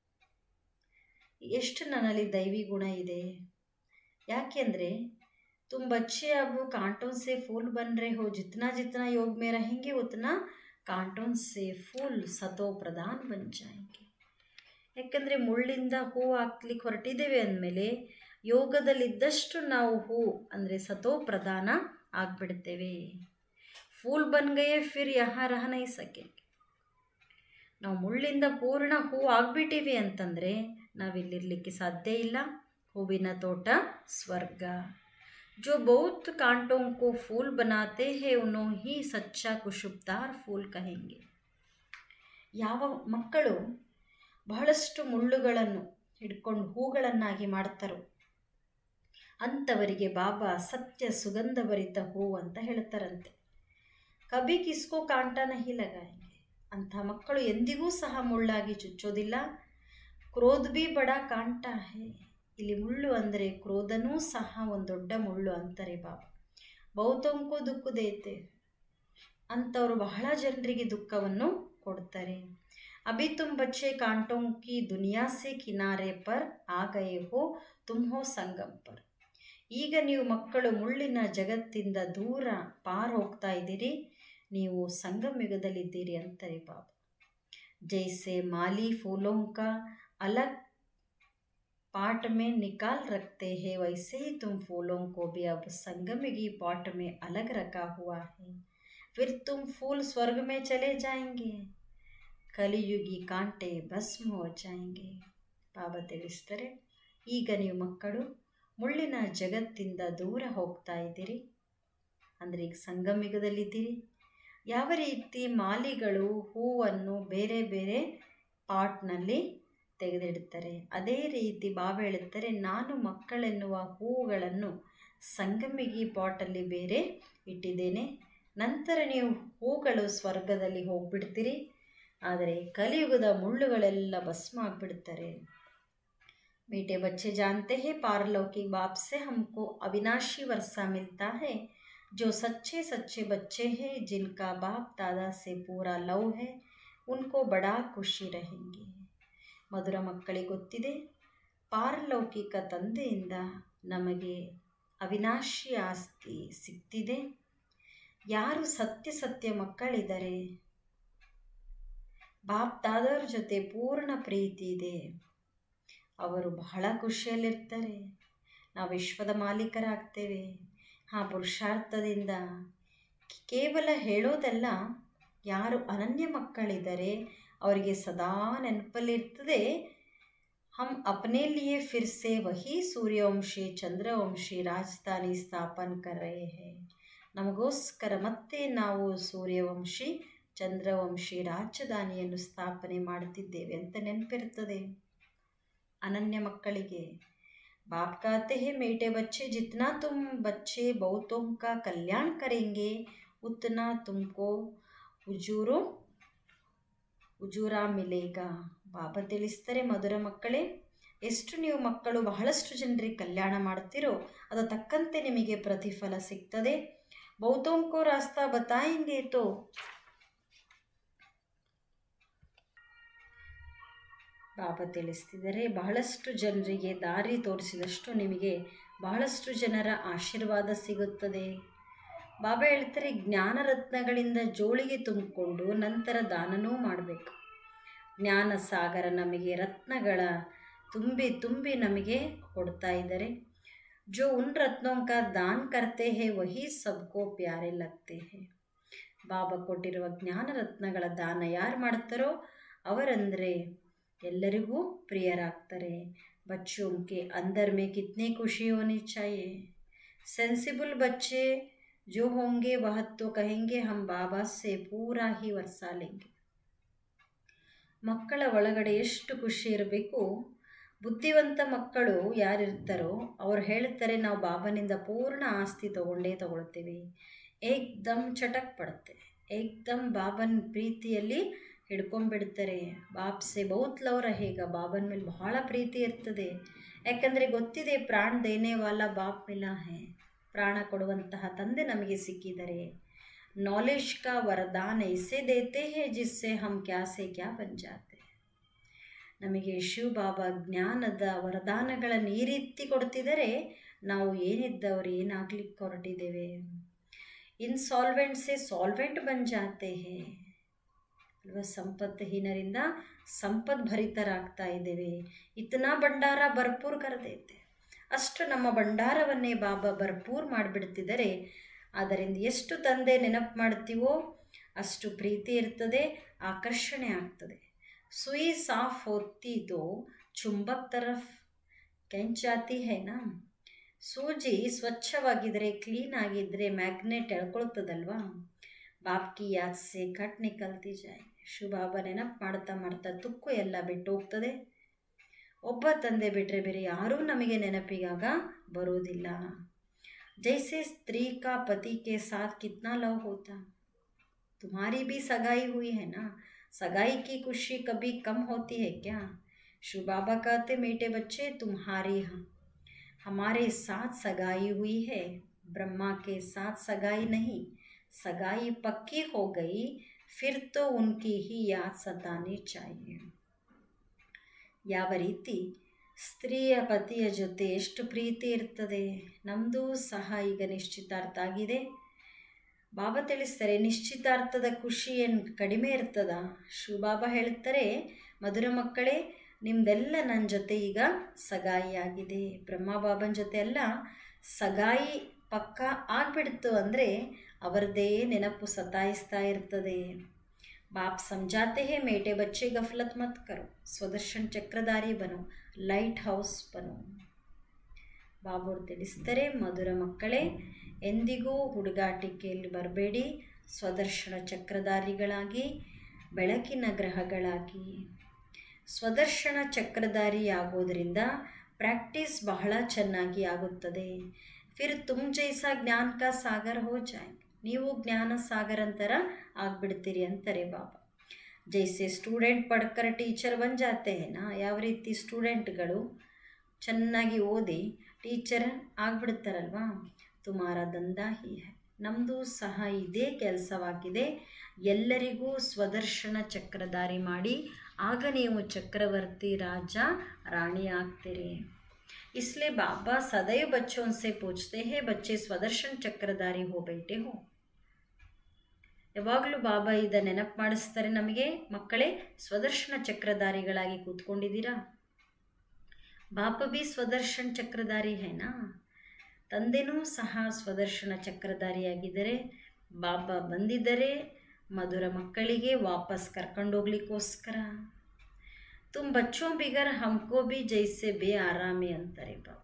S3: ಎಷ್ಟು ನನ್ನಲ್ಲಿ ದೈವಿ ಗುಣ ಇದೆ ಯಾಕೆಂದರೆ तुम बच्चे अब कांटों से फूल बन रहे हो जितना जितना योग में रहेंगे उतना कांटों से फूल सतो प्रधान बन जाएंगे ಯಾಕಂದರೆ ಮುಳ್ಳಿಂದ ಹೂ ಹಾಕ್ಲಿಕ್ಕೆ ಹೊರಟಿದ್ದೇವೆ ಅಂದಮೇಲೆ ಯೋಗದಲ್ಲಿದ್ದಷ್ಟು ನಾವು ಹೂ ಅಂದರೆ ಸತೋ ಪ್ರಧಾನ ಆಗಿಬಿಡ್ತೇವೆ ಫೂಲ್ ಬನ್ಗಯೇ ಫಿರ್ ಯಹ ರಹ ನೈ ಸಕೆ ನಾವು ಮುಳ್ಳಿಂದ ಪೂರ್ಣ ಹೂ ಆಗಿಬಿಟ್ಟಿವಿ ಅಂತಂದರೆ ನಾವಿಲ್ಲಿರಲಿಕ್ಕೆ ಸಾಧ್ಯ ಇಲ್ಲ ಹೂವಿನ ತೋಟ ಸ್ವರ್ಗ जो बहुत कांटों को फूल बनाते हैं उन्हों ही सच्चा खुशबुदार फूಲ್ ಕಹೆಂಗೆ ಯಾವ ಮಕ್ಕಳು ಬಹಳಷ್ಟು ಮುಳ್ಳುಗಳನ್ನು ಹಿಡ್ಕೊಂಡು ಹೂಗಳನ್ನಾಗಿ ಮಾಡ್ತಾರೋ ಅಂಥವರಿಗೆ ಬಾಬಾ ಸತ್ಯ ಸುಗಂಧಭರಿತ ಹೂ ಅಂತ ಹೇಳ್ತಾರಂತೆ ಕಬಿ ಕಿಸ್ಕೋ ಕಾಂಟ ನಹಿ ಲಗಾಯಂಗೆ ಅಂಥ ಮಕ್ಕಳು ಎಂದಿಗೂ ಸಹ ಮುಳ್ಳಾಗಿ ಚುಚ್ಚೋದಿಲ್ಲ ಕ್ರೋಧ್ ಬಿ ಬಡ ಕಾಂಟ ಹೇ ಇಲ್ಲಿ ಮುಳ್ಳು ಅಂದರೆ ಕ್ರೋಧನೂ ಸಹ ಒಂದು ದೊಡ್ಡ ಮುಳ್ಳು ಅಂತಾರೆ ಬಾಬಾ ಬಹುತಂಕೋ ದುಃಖ ದೇತೆ ಅಂಥವ್ರು ಬಹಳ ಜನರಿಗೆ ದುಃಖವನ್ನು ಕೊಡ್ತಾರೆ ಅಭಿ ತುಮ್ ಬಚ್ಚೆ ಕಾಂಟೋಂ ಕಿ ದುನಿಯಾ ಸೆ ಕಿನಾರೆ ಪರ್ ಆ ಗಯೆ ಹೋ ತುಮ್ ಹೋ ಸಂಗಮ್ ಪರ್ ಈಗ ನೀವು ಮಕ್ಕಳು ಮುಳ್ಳಿನ ಜಗತ್ತಿಂದ ದೂರ ಪಾರ್ ಹೋಗ್ತಾ ಇದ್ದೀರಿ ನೀವು ಸಂಗಮ ಯುಗದಲ್ಲಿದ್ದೀರಿ ಅಂತಾರೆ ಬಾಬಾ ಜೈಸೆ ಮಾಲಿ ಫೂಲೋಂಕ ಅಲಗ್ पाट में निकाल रखते हैं वैसे ही तुम फूलों को भी अब संगम की पॉट में अलग रखा हुआ है फिर तुम फूल स्वर्ग में चले जाएंगे ಕಲಿಯುಗಿ ಕಾಂಟೆ ಭಸ್ಮ ಹೋ ಜಾಯಂಗೆ ಬಾಬಾ ತಿಳಿಸ್ತಾರೆ ಈಗ ನೀವು ಮಕ್ಕಳು ಮುಳ್ಳಿನ ಜಗತ್ತಿಂದ ದೂರ ಹೋಗ್ತಾ ಇದ್ದೀರಿ ಅಂದರೆ ಈಗ ಸಂಗಮಿಗದಲ್ಲಿದ್ದೀರಿ ಯಾವ ರೀತಿ ಮಾಲಿಗಳು ಹೂವನ್ನು ಬೇರೆ ಬೇರೆ ಪಾಟ್ನಲ್ಲಿ ತೆಗೆದಿಡುತ್ತಾರೆ ಅದೇ ರೀತಿ ಬಾಬಾ ಹೇಳುತ್ತಾರೆ ನಾನು ಮಕ್ಕಳೆನ್ನುವ ಹೂವುಗಳನ್ನು ಸಂಗಮಿಗಿ ಪಾಟಲ್ಲಿ ಬೇರೆ ಇಟ್ಟಿದ್ದೇನೆ ನಂತರ ನೀವು ಹೂಗಳು ಸ್ವರ್ಗದಲ್ಲಿ ಹೋಗ್ಬಿಡ್ತೀರಿ ಆದರೆ ಕಲಿಯುಗದ ಮುಳ್ಳುಗಳೆಲ್ಲ ಭಸ್ಮ ಆಗಿಬಿಡ್ತಾರೆ मीठे बच्चे जानते हैं पारलौकिक बाप से हमको अविनाशी वर्षा मिलता है जो सच्चे सच्चे बच्चे हैं जिनका बाप दादा से पूरा लव है उनको बड़ा ಖುಷಿ रहेंगे ಮಧುರ ಮಕ್ಕಳಿಗೆ ಗೊತ್ತಿದೆ ಪಾರಲೌಕಿಕ ತಂದೆಯಿಂದ ನಮಗೆ ಅವಿನಾಶಿ ಆಸ್ತಿ ಸಿಗ್ತಿದೆ ಯಾರು ಸತ್ಯ ಸತ್ಯ ಮಕ್ಕಳಿದ್ದಾರೆ ಬಾಪ್ ದಾದವ್ರ ಜೊತೆ ಪೂರ್ಣ ಪ್ರೀತಿ ಇದೆ ಅವರು ಬಹಳ ಖುಷಿಯಲ್ಲಿರ್ತಾರೆ ನಾವು ವಿಶ್ವದ ಮಾಲೀಕರಾಗ್ತೇವೆ ಆ ಪುರುಷಾರ್ಥದಿಂದ ಕೇವಲ ಹೇಳೋದಲ್ಲ ಯಾರು ಅನನ್ಯ ಮಕ್ಕಳಿದ್ದಾರೆ ಅವರಿಗೆ ಸದಾ ನೆನಪಲ್ಲಿರ್ತದೆ ಹಮ್ ಅಪ್ನೆ ಲಿಯೇ ಫಿರ್ ಸೆ ವಹಿ ಸೂರ್ಯವಂಶಿ ಚಂದ್ರವಂಶಿ ರಾಜಧಾನಿ ಸ್ಥಾಪನ್ ಕರ್ ರಹೆ ಹೈ ನಮಗೋಸ್ಕರ ಮತ್ತೆ ನಾವು ಸೂರ್ಯವಂಶಿ ಚಂದ್ರವಂಶಿ ರಾಜಧಾನಿಯನ್ನು ಸ್ಥಾಪನೆ ಮಾಡುತ್ತಿದ್ದೇವೆ ಅಂತ ನೆನಪಿರ್ತದೆ अनन्य मಕ್ಕಳಿಗೆ बाप कहते हैं मेटे बच्चे जितना तुम बच्चे बहुतों का कल्याण करेंगे उतना तुमको ಉಜೂರು ಉಜೂರ ಮಿಲೇಗ ಬಾಬಾ ತಿಳಿಸ್ತಾರೆ ಮಧುರ ಮಕ್ಕಳೇ ಎಷ್ಟು ನೀವು ಮಕ್ಕಳು ಬಹಳಷ್ಟು ಜನರಿಗೆ ಕಲ್ಯಾಣ ಮಾಡ್ತೀರೋ ಅದು ತಕ್ಕಂತೆ ನಿಮಗೆ ಪ್ರತಿಫಲ ಸಿಗ್ತದೆ ಬಹುತೋಂಕೋ ರಾಸ್ತಾ ಬತಾಯಂಗೆ ತೋ ಬಾಬಾ ತಿಳಿಸ್ತಿದ್ದಾರೆ ಬಹಳಷ್ಟು ಜನರಿಗೆ ದಾರಿ ತೋರಿಸಿದಷ್ಟು ನಿಮಗೆ ಬಹಳಷ್ಟು ಜನರ ಆಶೀರ್ವಾದ ಸಿಗುತ್ತದೆ ಬಾಬಾ ಹೇಳ್ತಾರೆ ಜ್ಞಾನ ರತ್ನಗಳಿಂದ ಜೋಳಿಗೆ ತುಂಬಿಕೊಂಡು ನಂತರ ದಾನನೂ ಮಾಡಬೇಕು ಜ್ಞಾನ ಸಾಗರ ನಮಗೆ ರತ್ನಗಳ ತುಂಬಿ ತುಂಬಿ ನಮಗೆ ಕೊಡ್ತಾ ಇದ್ದಾರೆ ಜೋ ಉನ್ ರತ್ನೋं का दान करते हैं वही सबको प्यारे लगते हैं ಬಾಬಾ ಕೊಟ್ಟಿರುವ ಜ್ಞಾನ ರತ್ನಗಳ ದಾನ ಯಾರು ಮಾಡ್ತಾರೋ ಅವರಂದರೆ ಎಲ್ಲರಿಗೂ ಪ್ರಿಯರಾಗ್ತಾರೆ बच्चों के अंदर में कितनी खुशी होनी चाहिए सेंसिबल बच्चे जो होंगे वह तो कहेंगे हम बाबा से पूरा ही वर्षा लेंगे ಮಕ್ಕಳ ಒಳಗಡೆ ಎಷ್ಟು ಖುಷಿ ಇರಬೇಕು ಬುದ್ಧಿವಂತ ಮಕ್ಕಳು ಯಾರಿರ್ತಾರೋ ಅವ್ರು ಹೇಳ್ತಾರೆ ನಾವು ಬಾಬನಿಂದ ಪೂರ್ಣ ಆಸ್ತಿ ತಗೊಂಡೇ ತಗೊಳ್ತೀವಿ ಏಕ್ದಮ್ ಚಟಕ್ ಪಡುತ್ತೆ ಏಕ್ದಮ್ ಬಾಬನ ಪ್ರೀತಿಯಲ್ಲಿ ಹಿಡ್ಕೊಂಡ್ಬಿಡ್ತಾರೆ ಬಾಪ್ಸೆ ಬಹುತ್ ಲವ್ ರಹೇಗ ಬಾಬನ ಮೇಲೆ ಬಹಳ ಪ್ರೀತಿ ಇರ್ತದೆ ಯಾಕಂದರೆ ಗೊತ್ತಿದೆ ಪ್ರಾಣ ದೇನೆ ವಾಲ ಬಾಪ್ ಮಿಲಾ ಹೇ ಪ್ರಾಣ ಕೊಡುವಂತಹ ತಂದೆ ನಮಗೆ ಸಿಕ್ಕಿದ್ದಾರೆ ನಾಲೆಜ್ ಕಾ ವರದಾನ ಇಸೆ ದೇತೆ ಹೇ ಜಿಸ್ಸೆ ಹಮ್ ಕ್ಯಾ ಸೆ ಕ್ಯಾ ಬನ್ ಜಾತೆ ನಮಗೆ ಶಿವ ಬಾಬಾ ಜ್ಞಾನದ ವರದಾನಗಳನ್ನು ಈ ರೀತಿ ಕೊಡ್ತಿದ್ದಾರೆ ನಾವು ಏನಿದ್ದವರು ಏನಾಗ್ಲಿಕ್ಕೆ ಹೊರಟಿದ್ದೇವೆ ಇನ್ಸಾಲ್ವೆಂಟ್ ಸೆ ಸಾಲ್ವೆಂಟ್ ಬನ್ ಜಾತೆ ಹೇ ಅಲ್ವಾ ಸಂಪತ್ತಹೀನರಿಂದ ಸಂಪತ್ ಭರಿತರಾಗ್ತಾ ಇದ್ದೇವೆ ಇತನಾ ಭಂಡಾರ ಭರ್ಪೂರ್ ಕರೆದೈತೆ ಅಷ್ಟು ನಮ್ಮ ಭಂಡಾರವನ್ನೇ ಬಾಬಾ ಭರ್ಪೂರ್ ಮಾಡಿಬಿಡ್ತಿದ್ದಾರೆ ಅದರಿಂದ ಎಷ್ಟು ತಂದೆ ನೆನಪು ಮಾಡ್ತೀವೋ ಅಷ್ಟು ಪ್ರೀತಿ ಇರ್ತದೆ ಆಕರ್ಷಣೆ ಆಗ್ತದೆ ಸುಯಿ ಸಾಫ್ ಹೋತಿ ತೋ ಚುಂಬಕ್ ತರಫ್ ಕೆಂಚಾತಿ ಹೇನಾ ಸೂಜಿ ಸ್ವಚ್ಛವಾಗಿದ್ದರೆ ಕ್ಲೀನ್ ಆಗಿದ್ದರೆ ಮ್ಯಾಗ್ನೆಟ್ ಎಳ್ಕೊಳ್ತದಲ್ವಾ ಬಾಪ್ಕಿ ಯಾದ್ ಸೆ ಕಟ್ ನಿಕಲ್ತಿ ಜಾಯ್ ಶುಭಾಬ ನೆನಪು ಮಾಡ್ತಾ ಮಾಡ್ತಾ ತುಕ್ಕು ಎಲ್ಲ ಬಿಟ್ಟು ಹೋಗ್ತದೆ ಒಬ್ಬ ತಂದೆ ಬಿಟ್ಟರೆ ಬೇರೆ ಯಾರೂ ನಮಗೆ ನೆನಪಿಗಾಗ ಬರೋದಿಲ್ಲ जैसे स्त्री का पति के साथ कितना लव होता तुम्हारी भी सगाई हुई है ना सगाई की खुशी कभी कम होती है क्या शिव बाबा कहते मीठे बच्चे तुम्हारी हम हमारे साथ सगाई हुई है ब्रह्मा के साथ सगाई नहीं सगाई पक्की हो गई फिर तो उनकी ही याद सतानी चाहिए ಯಾವ ರೀತಿ ಸ್ತ್ರೀಯ ಪತಿಯ ಜೊತೆ ಎಷ್ಟು ಪ್ರೀತಿ ಇರ್ತದೆ ನಮ್ಮದು ಸಹ ಈಗ ನಿಶ್ಚಿತಾರ್ಥ ಆಗಿದೆ ಬಾಬಾ ತಿಳಿಸ್ತಾರೆ ನಿಶ್ಚಿತಾರ್ಥದ ಖುಷಿ ಏನು ಕಡಿಮೆ ಇರ್ತದ ಶಿವಬಾಬಾ ಹೇಳ್ತಾರೆ ಮಧುರ ಮಕ್ಕಳೇ ನಿಮ್ದೆಲ್ಲ ನನ್ನ ಜೊತೆ ಈಗ ಸಗಾಯಿ ಆಗಿದೆ ಬ್ರಹ್ಮ ಬಾಬನ ಜೊತೆ ಎಲ್ಲ ಸಗಾಯಿ ಪಕ್ಕ ಆಗ್ಬಿಡ್ತು ಅಂದರೆ ಅವರದೇ ನೆನಪು ಸತಾಯಿಸ್ತಾ ಇರ್ತದೆ बाप समझाते हैं मेटे बच्चे गफलत मत करो स्वदर्शन चक्रधारी बनो लाइट हाउस बनो ಬಾಬುರು ತಿಳಿಸ್ತಾರೆ ಮಧುರ ಮಕ್ಕಳೇ ಎಂದಿಗೂ ಹುಡುಗಾಟಿಕೆಯಲ್ಲಿ ಬರಬೇಡಿ ಸ್ವದರ್ಶನ ಚಕ್ರಧಾರಿಗಳಾಗಿ ಬೆಳಕಿನ ಗ್ರಹಗಳಾಗಿ ಸ್ವದರ್ಶನ ಚಕ್ರಧಾರಿಯಾಗೋದ್ರಿಂದ ಪ್ರಾಕ್ಟೀಸ್ ಬಹಳ ಚೆನ್ನಾಗಿ ಆಗುತ್ತದೆ ಫಿರ್ ತುಮ್ ಜೈಸಾ ಜ್ಞಾನ ಕಾ ಸಾಗರ್ ಹೋ ಜಾಯ್ ನೀವು ಜ್ಞಾನ ಸಾಗರಂತರ ಆಗ್ಬಿಡ್ತೀರಿ ಅಂತಾರೆ ಬಾಬಾ ಜೈಸೆ ಸ್ಟೂಡೆಂಟ್ ಪಡ್ಕರ್ ಟೀಚರ್ ಬನ್ ಜಾತೆ ನಾ ಯಾವ ರೀತಿ ಸ್ಟೂಡೆಂಟ್ಗಳು ಚೆನ್ನಾಗಿ ಓದಿ ಟೀಚರ್ ಆಗ್ಬಿಡ್ತಾರಲ್ವಾ ತುಮಾರ ದಂಧ ಹಿ ಹೈ ನಮ್ಮದು ಸಹ ಇದೇ ಕೆಲಸವಾಗಿದೆ ಎಲ್ಲರಿಗೂ ಸ್ವದರ್ಶನ ಚಕ್ರಧಾರಿ ಮಾಡಿ ಆಗ ನೀವು ಚಕ್ರವರ್ತಿ ರಾಜ ರಾಣಿ ಆಗ್ತೀರಿ इसलिए बाबा सदैव बच्चों से पूछते हैं बच्चे स्वदर्शन चक्रधारी हो बैठे हो ಯಾವಾಗಲೂ ಬಾಬಾ ಇದ ನೆನಪು ಮಾಡಿಸ್ತಾರೆ ನಮಗೆ ಮಕ್ಕಳೇ ಸ್ವದರ್ಶನ ಚಕ್ರಧಾರಿಗಳಾಗಿ ಕೂತ್ಕೊಂಡಿದ್ದೀರಾ ಬಾಪ ಬಿ ಸ್ವದರ್ಶನ್ ಚಕ್ರಧಾರಿ ಹೇನಾ ತಂದೆನೂ ಸಹ ಸ್ವದರ್ಶನ ಚಕ್ರಧಾರಿಯಾಗಿದ್ದರೆ ಬಾಬಾ ಬಂದಿದ್ದರೆ ಮಧುರ ಮಕ್ಕಳಿಗೆ ವಾಪಸ್ ಕರ್ಕೊಂಡೋಗ್ಲಿಕ್ಕೋಸ್ಕರ ತುಮ್ ಬಚ್ಚೋ ಬಿಗರ್ ಹಮ್ಕೋ ಬಿ ಜೈಸೆ ಬೇ ಆರಾಮಿ ಅಂತಾರೆ ಬಾಬಾ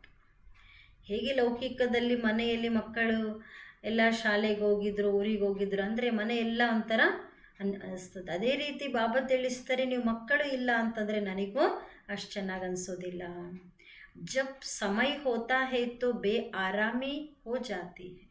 S3: ಹೇಗೆ ಲೌಕಿಕದಲ್ಲಿ ಮನೆಯಲ್ಲಿ ಮಕ್ಕಳು ಎಲ್ಲ ಶಾಲೆಗೆ ಹೋಗಿದ್ರು ಊರಿಗೆ ಹೋಗಿದ್ರು ಅಂದರೆ ಮನೆ ಎಲ್ಲ ಒಂಥರ ಅನ್ ಅನಿಸ್ತದೆ ಅದೇ ರೀತಿ ಬಾಬಾ ತಿಳಿಸ್ತಾರೆ ನೀವು ಮಕ್ಕಳು ಇಲ್ಲ ಅಂತಂದರೆ ನನಗೂ ಅಷ್ಟು ಚೆನ್ನಾಗಿ ಅನಿಸೋದಿಲ್ಲ ಜಬ್ ಸಮಯ ಹೋತಾ ಹೇ ತೋ ಬೇ ಆರಾಮಿ ಹೋ ಜಾತಿ ಹೈ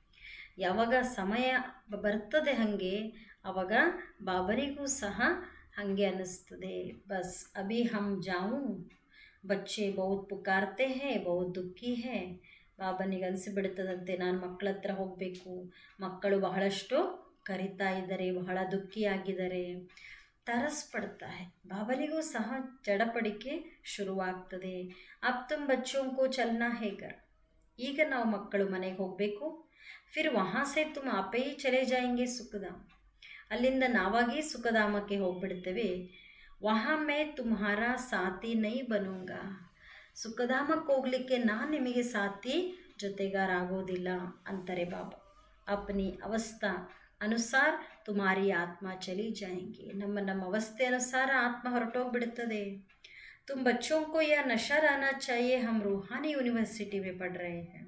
S3: ಯಾವಾಗ ಸಮಯ ಬರ್ತದೆ ಹಾಗೆ ಆವಾಗ ಬಾಬನಿಗೂ ಸಹ ಹಾಗೆ ಅನ್ನಿಸ್ತದೆ ಬಸ್ ಅಭಿ ಹಮ್ ಜಾವು ಬಚ್ಚೆ ಬಹುತ್ ಪುಕಾರ್ತೆ ಹೇ ಬಹುತ್ ದುಃಖಿ ಹೇ ಬಾಬನಿಗೆ ಅನಿಸಿಬಿಡ್ತದಂತೆ ನಾನು ಮಕ್ಕಳ ಹತ್ರ ಹೋಗಬೇಕು ಮಕ್ಕಳು ಬಹಳಷ್ಟು ಕರಿತಾ ಇದ್ದಾರೆ ಬಹಳ ದುಃಖಿಯಾಗಿದ್ದಾರೆ ತರಸ್ ಪಡ್ತಾ ಹೈ ಬಾಬನಿಗೂ ಸಹ ಚಡಪಡಿಕೆ ಶುರುವಾಗ್ತದೆ ಅಬ್ ತುಮ್ ಬಚ್ಚೋಂಕೋ ಚಲ್ನಾ ಹೇಗರ್ ಈಗ ನಾವು ಮಕ್ಕಳು ಮನೆಗೆ ಹೋಗಬೇಕು ಫಿರ್ ವಹಾ ಸೆ ತುಮ್ ಆಪೇ ಹಿ ಚಲೆ ಜಾಯಂಗೆ ಸುಖಧಾಮ್ ಅಲ್ಲಿಂದ ನಾವಾಗಿ ಸುಖಧಾಮಕ್ಕೆ ಹೋಗ್ಬಿಡ್ತೇವೆ ವಹಾ ಮೇ ತುಮ್ಹಾರ ಸಾತಿ ನೈ ಬನೂಂಗ ಸುಖಧಾಮಕ್ಕೆ ಹೋಗ್ಲಿಕ್ಕೆ ನಾನು ನಿಮಗೆ ಸಾತಿ ಜೊತೆಗಾರ ಆಗೋದಿಲ್ಲ ಅಂತಾರೆ ಬಾಬಾ ಅಪ್ನಿ ಅವಸ್ಥಾ ಅನುಸಾರ ತುಮಾರಿ ಆತ್ಮ ಚಲಿ ಜಾಯಂಗೆ ನಮ್ಮ ನಮ್ಮ ಅವಸ್ಥೆ ಅನುಸಾರ ಆತ್ಮ ಹೊರಟೋಗ್ಬಿಡುತ್ತದೆ तुम बच्चों को यह नशा रहना चाहिए हम रूहानी यूनिवर्सिटी में पढ़ रहे हैं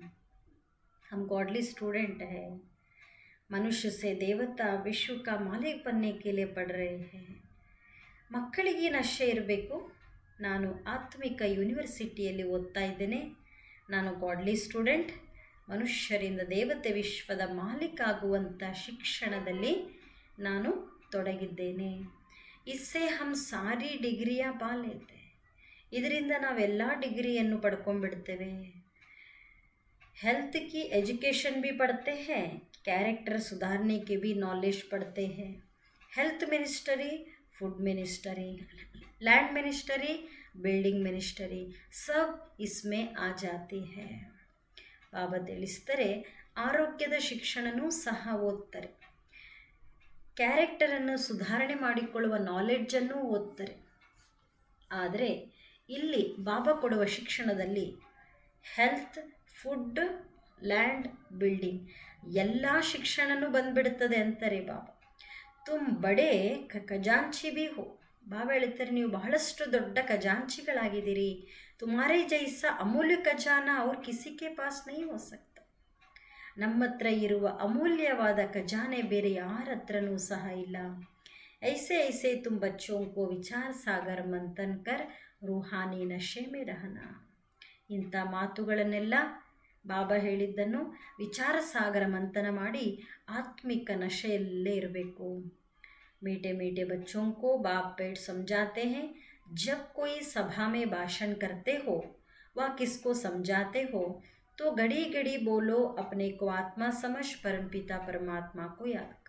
S3: हम गॉडली स्टूडेंट हैं मनुष्य से देवता विश्व का मालिक बनने के लिए पढ़ रहे हैं ಮಕ್ಕಳಿಗೆ ನಶೆ ಇರಬೇಕು ನಾನು ಆತ್ಮಿಕ ಯೂನಿವರ್ಸಿಟಿಯಲ್ಲಿ ಓದ್ತಾ ಇದ್ದೇನೆ ನಾನು ಗಾಡ್ಲಿ ಸ್ಟೂಡೆಂಟ್ ಮನುಷ್ಯರಿಂದ ದೇವತೆ ವಿಶ್ವದ ಮಾಲೀಕ ಆಗುವಂಥ ಶಿಕ್ಷಣದಲ್ಲಿ ನಾನು ತೊಡಗಿದ್ದೇನೆ ಇಸ್ಸೆ ಹಮ್ ಸಾರಿ ಡಿಗ್ರಿಯ ಪಾಲೇತೆ ಇದರಿಂದ ನಾವೆಲ್ಲ ಡಿಗ್ರಿಯನ್ನು ಪಡ್ಕೊಂಡ್ಬಿಡ್ತೇವೆ हेल्थ की एजुकेशन भी पढ़ते हैं कैरेक्टर सुधारने के भी नॉलेज पढ़ते हैं health ministry food ministry land ministry building ministry सब इसमें आ जाती है ಬಾಬಾ ತಿಳಿಸ್ತಾರೆ ಆರೋಗ್ಯದ ಶಿಕ್ಷಣನೂ ಸಹ ಓದ್ತಾರೆ ಕ್ಯಾರೆಕ್ಟರನ್ನು ಸುಧಾರಣೆ ಮಾಡಿಕೊಳ್ಳುವ ನಾಲೆಡ್ಜನ್ನು ಓದ್ತಾರೆ ಆದರೆ ಇಲ್ಲಿ ಬಾಬಾ ಕೊಡುವ ಶಿಕ್ಷಣದಲ್ಲಿ ಹೆಲ್ತ್ ಫುಡ್ ಲ್ಯಾಂಡ್ ಬಿಲ್ಡಿಂಗ್ ಎಲ್ಲ ಶಿಕ್ಷಣನೂ ಬಂದ್ಬಿಡುತ್ತದೆ ಅಂತಾರೆ ಬಾಬಾ ತುಮ್ ಬಡೇ ಕ ಖಜಾಂಚಿ ಬಿ ಹೋ ಬಾಬಾ ಹೇಳ್ತಾರೆ ನೀವು ಬಹಳಷ್ಟು ದೊಡ್ಡ ಖಜಾಂಚಿಗಳಾಗಿದ್ದೀರಿ ತುಮಾರೇ ಜೈಸ ಅಮೂಲ್ಯ ಖಜಾನ ಅವ್ರು ಕಿಸಿಕೆ ಪಾಸ್ ನೈ ಹೋ ಸಕ್ತ ನಮ್ಮ ಹತ್ರ ಇರುವ ಅಮೂಲ್ಯವಾದ ಖಜಾನೆ ಬೇರೆ ಯಾರ ಹತ್ರನೂ ಸಹ ಇಲ್ಲ ಐಸೆ ಐಸೆ ತುಮ್ ಬಚ್ಚೋं को ವಿಚಾರ ಸಾಗರ್ ಮಂಥನ್ ಕರ್ ರೂಹಾನಿ ನಶೆ ಮೇ ರಹನ ಇಂಥ ಮಾತುಗಳನ್ನೆಲ್ಲ ಬಾಬಾ ಹೇಳಿದ್ದನ್ನು ವಿಚಾರ ಸಾಗರ ಮಂಥನ ಮಾಡಿ ಆತ್ಮಿಕ ನಶೆಯಲ್ಲೇ ಇರಬೇಕು मीठे मीठे बच्चों को बाप पेट समझाते हैं जब कोई सभा में भाषण करते हो व किसको समझाते हो तो घड़ी घड़ी बोलो अपने को आत्मा समझ परमपिता परमात्मा को याद कर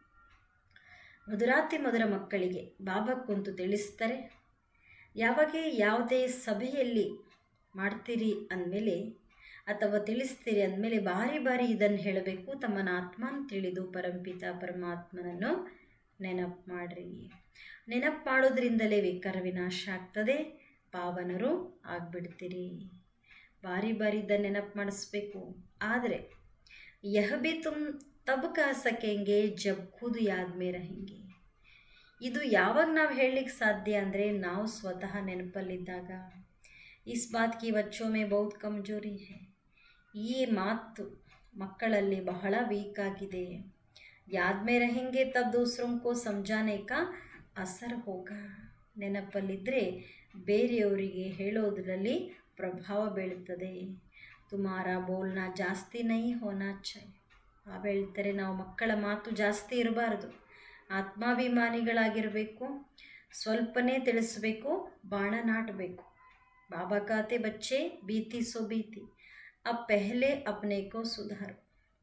S3: ಮಧುರಾತಿ ಮಧುರ ಮಕ್ಕಳಿಗೆ ಬಾಬಾ ಕುಂತು ತಿಳಿಸ್ತಾರೆ ಯಾವಾಗ ಯಾವುದೇ ಸಭೆಯಲ್ಲಿ ಮಾಡ್ತೀರಿ ಅಂದಮೇಲೆ ಅಥವಾ ತಿಳಿಸ್ತೀರಿ ಅಂದಮೇಲೆ ಬಾರಿ ಬಾರಿ ಇದನ್ನು ಹೇಳಬೇಕು ತಮ್ಮನ ಆತ್ಮನ ತಿಳಿದು ಪರಂಪಿತ ಪರಮಾತ್ಮನನ್ನು ನೆನಪು ಮಾಡ್ರಿ ನೆನಪು ಮಾಡೋದ್ರಿಂದಲೇ ವಿಕಾರ ವಿನಾಶ ಆಗ್ತದೆ ಪಾವನರು ಆಗ್ಬಿಡ್ತೀರಿ ಬಾರಿ ಬಾರಿ ಇದನ್ನು ನೆನಪು ಮಾಡಿಸ್ಬೇಕು ಆದರೆ ಯಹ ಬಿ ತುಮ್ ತಬ್ ಕಹ ಸಕೆಂಗೆ ಜಬ್ ಖುದ್ ಯಾದ್ ಮೇ ರಹೆಂಗೆ ಇದು ಯಾವಾಗ ನಾವು ಹೇಳಲಿಕ್ಕೆ ಸಾಧ್ಯ ಅಂದರೆ ನಾವು ಸ್ವತಃ ನೆನಪಲ್ಲಿದ್ದಾಗ इस बात की बच्चों में बहुत कमजोरी है ಈ ಮಾತು ಮಕ್ಕಳಲ್ಲಿ ಬಹಳ ವೀಕ್ ಆಗಿದೆ ಯಾದ್ ಮೇ रहेंगे तब दूसरों को समझाने का ಅಸರ್ ಹೋಗ ನೆನಪಲ್ಲಿದ್ದರೆ ಬೇರೆಯವರಿಗೆ ಹೇಳೋದರಲ್ಲಿ ಪ್ರಭಾವ ಬೀಳುತ್ತದೆ ತುಮಾರ ಬೋಲ್ನ ಜಾಸ್ತಿ ನೈ ಹೋನಾ ಚಾಯ್ ಬಾಬಾ ಹೇಳ್ತಾರೆ ನಾವು ಮಕ್ಕಳ ಮಾತು ಜಾಸ್ತಿ ಇರಬಾರ್ದು ಆತ್ಮಾಭಿಮಾನಿಗಳಾಗಿರಬೇಕು ಸ್ವಲ್ಪನೇ ತಿಳಿಸ್ಬೇಕು ಬಾಣ ನಾಟಬೇಕು ಬಾಬಾ ಕಾತೆ ಬಚ್ಚೆ ಬೀತಿ ಸೋ ಬೀತಿ ಅಬ್ ಪೆಹಲೆ ಅಪ್ನೆ ಕೋ ಸುಧಾರು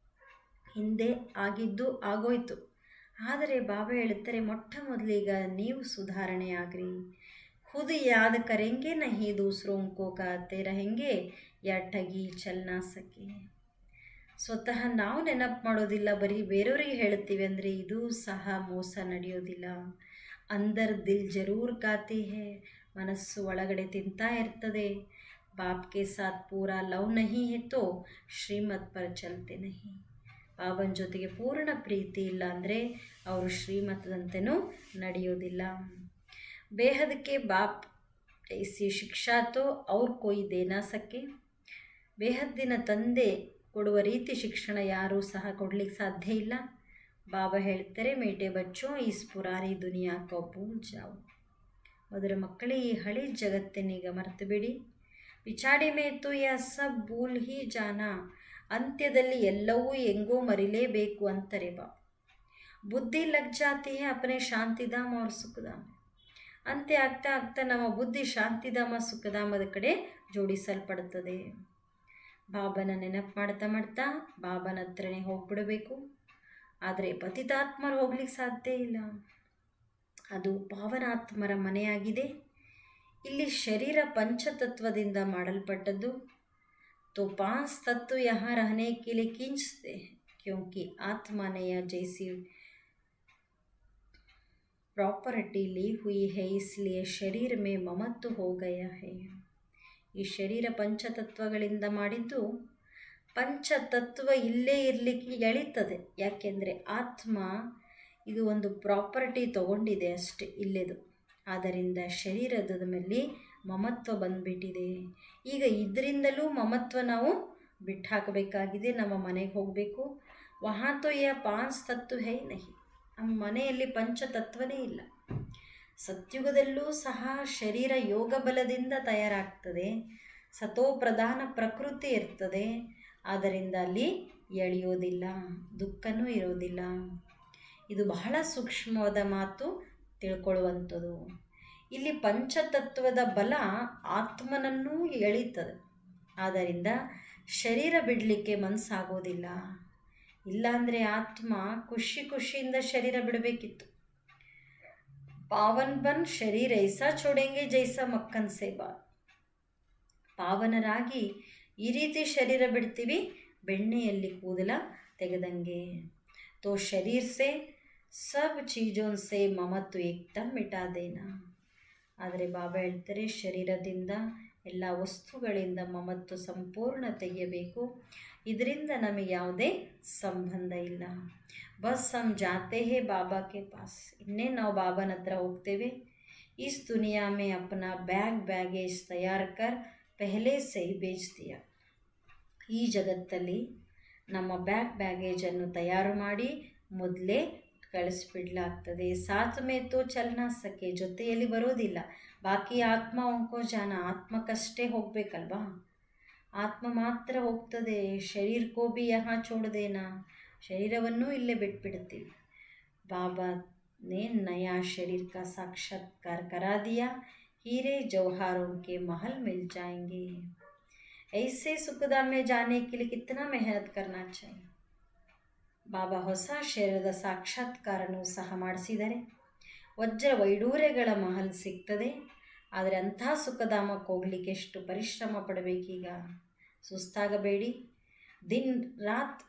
S3: ಹಿಂದೆ ಆಗಿದ್ದು ಆಗೋಯ್ತು ಆದರೆ ಬಾಬಾ ಹೇಳುತ್ತಾರೆ ಮೊಟ್ಟ ಮೊದಲಿಗ ನೀವು ಸುಧಾರಣೆ ಆಗ್ರಿ ಖುದ್ ಯಾದ್ ಕರೆಂಗೆ ನಹಿ ದೂಸರೋಂ ಕೋ ಕಾತೆ रहेंगे ಯಾ ಠಗಿ ಚಲ್ನಾ ಸಕೆ ಸ್ವತಃ ನಾವು ನೆನಪು ಮಾಡೋದಿಲ್ಲ ಬರೀ ಬೇರೆಯವರಿಗೆ ಹೇಳ್ತೀವಿ ಅಂದರೆ ಇದು ಸಹ ಮೋಸ ನಡೆಯೋದಿಲ್ಲ ಅಂದರ್ ದಿಲ್ ಜರೂರ್ ಕಾತಿ ಹೇ ಮನಸ್ಸು ಒಳಗಡೆ ತಿಂತಾ ಇರ್ತದೆ ಬಾಪ್ಗೆ ಸಾಥ್ ಪೂರಾ ಲವ್ ನಹಿ ಹೇ ತೋ ಶ್ರೀಮತ್ ಪರ ಚಲ್ತೆ ನಹಿ ಬಾಬನ ಜೊತೆಗೆ ಪೂರ್ಣ ಪ್ರೀತಿ ಇಲ್ಲ ಅಂದರೆ ಅವರು ಶ್ರೀಮತದಂತೆನೂ ನಡೆಯೋದಿಲ್ಲ ಬೇಹದಕ್ಕೆ ಬಾಪ್ ಐಸಿ ಶಿಕ್ಷಾ ತೋ ಅವ್ರು ಕೊಯ್ ದೇನಾ ಸಕ್ಕೆ ಬೇಹದ್ದಿನ ತಂದೆ ಕೊಡುವ ರೀತಿ ಶಿಕ್ಷಣ ಯಾರೂ ಸಹ ಕೊಡ್ಲಿಕ್ಕೆ ಸಾಧ್ಯ ಇಲ್ಲ ಬಾಬಾ ಹೇಳ್ತಾರೆ ಮೇಟೆ ಬಚ್ಚೋ ಈಸ್ ಪುರಾರಿ ದುನಿಯಾ ಕೋ ಭೂಲ್ ಜಾವು ಮೊದಲ ಮಕ್ಕಳೇ ಈ ಹಳಿ ಜಗತ್ತನ್ನೀಗ ಮರೆತು ಬಿಡಿ ಪಿಚಾಡಿ ಮೇತು ಯಾ ಸಬ್ ಭೂಲ್ ಹಿ ಜಾನ ಅಂತ್ಯದಲ್ಲಿ ಎಲ್ಲವೂ ಹೆಂಗೋ ಮರಿಲೇಬೇಕು ಅಂತಾರೆ ಬಾ ಬುದ್ಧಿ ಲಗ್ ಜಾತಿ ಹೇ ಅಪನೆ ಶಾಂತಿಧಾಮ ಅವ್ರ ಸುಖಧಾಮ ಅಂತ್ಯ ಆಗ್ತಾ ಆಗ್ತಾ ನಮ್ಮ ಬುದ್ಧಿ ಶಾಂತಿಧಾಮ ಸುಖಧಾಮದ ಕಡೆ ಜೋಡಿಸಲ್ಪಡುತ್ತದೆ ಬಾಬನ ನೆನಪು ಮಾಡ್ತಾ ಮಾಡ್ತಾ ಬಾಬನ ಹತ್ರನೇ ಹೋಗ್ಬಿಡಬೇಕು ಆದರೆ ಪತಿತಾತ್ಮರು ಹೋಗ್ಲಿಕ್ಕೆ ಸಾಧ್ಯ ಇಲ್ಲ ಅದು ಪಾವನಾತ್ಮರ ಮನೆಯಾಗಿದೆ ಇಲ್ಲಿ ಶರೀರ ಪಂಚತತ್ವದಿಂದ ಮಾಡಲ್ಪಟ್ಟದ್ದು तो पांच तत्व यहाँ रहने के लिए खींचते हैं क्योंकि आत्मा ने यह जैसी प्रॉपर्टी ली हुई है इसलिए शरीर में ममत्व हो गया है ಈ ಶರೀರ ಪಂಚತತ್ವಗಳಿಂದ ಮಾಡಿದ್ದು ಪಂಚತತ್ವ ಇಲ್ಲೇ ಇರಲಿಕ್ಕೆ ಎಳೀತದೆ ಯಾಕೆಂದರೆ ಆತ್ಮ ಇದು ಒಂದು ಪ್ರಾಪರ್ಟಿ ತಗೊಂಡಿದೆ ಅಷ್ಟೆ ಇಲ್ಲೇದು ಆದ್ದರಿಂದ ಶರೀರದ ಮೇಲೆ ಮಮತ್ವ ಬಂದುಬಿಟ್ಟಿದೆ ಈಗ ಇದರಿಂದಲೂ ಮಮತ್ವ ನಾವು ಬಿಟ್ಟು ಹಾಕಬೇಕಾಗಿದೆ ನಮ್ಮ ಮನೆಗೆ ಹೋಗಬೇಕು ವಹಾತೋ ಯ ಪಾಂಚ್ ತತ್ವ ಹೈ ನಹಿ ನಮ್ಮ ಮನೆಯಲ್ಲಿ ಪಂಚತತ್ವನೇ ಇಲ್ಲ ಸತ್ಯುಗದಲ್ಲೂ ಸಹ ಶರೀರ ಯೋಗ ಬಲದಿಂದ ತಯಾರಾಗ್ತದೆ ಸತೋ ಪ್ರಧಾನ ಪ್ರಕೃತಿ ಇರ್ತದೆ ಆದ್ದರಿಂದ ಅಲ್ಲಿ ಎಳೆಯೋದಿಲ್ಲ ದುಃಖನೂ ಇರೋದಿಲ್ಲ ಇದು ಬಹಳ ಸೂಕ್ಷ್ಮವಾದ ಮಾತು ತಿಳ್ಕೊಳ್ಳುವಂಥದ್ದು ಇಲ್ಲಿ ಪಂಚತತ್ವದ ಬಲ ಆತ್ಮನನ್ನೂ ಎಳೀತದೆ ಆದ್ದರಿಂದ ಶರೀರ ಬಿಡಲಿಕ್ಕೆ ಮನಸ್ಸಾಗೋದಿಲ್ಲ ಇಲ್ಲಾಂದರೆ ಆತ್ಮ ಖುಷಿ ಖುಷಿಯಿಂದ ಶರೀರ ಬಿಡಬೇಕಿತ್ತು ಪಾವನ್ ಬನ್ ಶರೀರ ಐಸಾ ಚೋಡೆಂಗೆ ಜೈಸ ಮಕ್ಕನ್ ಸೇಬಾ ಪಾವನರಾಗಿ ಈ ರೀತಿ ಶರೀರ ಬಿಡ್ತೀವಿ ಬೆಣ್ಣೆಯಲ್ಲಿ ಕೂದಲ ತೆಗೆದಂಗೆ ತೋ ಶರೀರ್ ಸೆ ಸಬ್ ಚೀಜೋನ್ ಸೆ ಮಮತ್ವ ಏಕ್ದಮ್ ಮಿಟಾ ದೇನಾ ಆದರೆ ಬಾಬಾ ಹೇಳ್ತಾರೆ ಶರೀರದಿಂದ ಎಲ್ಲ ವಸ್ತುಗಳಿಂದ ಮಮತ್ವ ಸಂಪೂರ್ಣ ತೆಗೆಯಬೇಕು ಇದರಿಂದ ನಮಗೆ ಯಾವುದೇ ಸಂಬಂಧ ಇಲ್ಲ ಬಸ್ ಹಮ್ ಜಾತೆ ಹೇ ಬಾಬಾ ಕೆ ಪಾಸ್ ಇನ್ನೇ ನಾವು ಬಾಬಾನ ಹತ್ರ ಹೋಗ್ತೇವೆ ಇಸ್ ದುನಿಯಾ ಮೇ ಅಪ್ನಾ ಬ್ಯಾಗ್ ಬ್ಯಾಗೇಜ್ ತಯಾರ್ ಕರ್ ಪೆಹಲೆ ಸೈ ಬೇಚ್ ದಿಯಾ ಈ ಜಗತ್ತಲ್ಲಿ ನಮ್ಮ ಬ್ಯಾಗ್ ಬ್ಯಾಗೇಜನ್ನು ತಯಾರು ಮಾಡಿ ಮೊದಲೇ ಕಳಿಸ್ಬಿಡ್ಲಾಗ್ತದೆ ಸಾತ್ ಮೇತೋ ಚಲನ ಸಕೆ ಜೊತೆಯಲ್ಲಿ ಬರೋದಿಲ್ಲ ಬಾಕಿ ಆತ್ಮ ಒಂಕೋ ಜಾನ ಆತ್ಮಕ್ಕಷ್ಟೇ ಹೋಗಬೇಕಲ್ವಾ ಆತ್ಮ ಮಾತ್ರ ಹೋಗ್ತದೆ ಶರೀರ ಕೋಬಿ ಯಹ ಚೋಡದೇನಾ ಶರೀರವನ್ನೂ ಇಲ್ಲೇ ಬಿಟ್ಬಿಡ್ತೀವಿ ಬಾಬಾ ನೇ ನಯಾ ಶರೀರ का साक्षात्कार करा दिया हीरे जौहारों के महल मिल जाएंगे ऐसे सुखधाम में जाने के लिए कितना मेहनत करना चाहिए ಬಾಬಾ ಹೊಸ ಶರೀರದ ಸಾಕ್ಷಾತ್ಕಾರನೂ ಸಹ ಮಾಡಿಸಿದ್ದಾರೆ ವಜ್ರ ವೈಡೂರ್ಯಗಳ ಮಹಲ್ ಸಿಗ್ತದೆ ಆದರೆ ಅಂಥ ಸುಖಧಾಮಕ್ಕೆ ಹೋಗ್ಲಿಕ್ಕೆ ಎಷ್ಟು ಪರಿಶ್ರಮ ಪಡಬೇಕೀಗ ಸುಸ್ತಾಗಬೇಡಿ ದಿನ್ ರಾತ್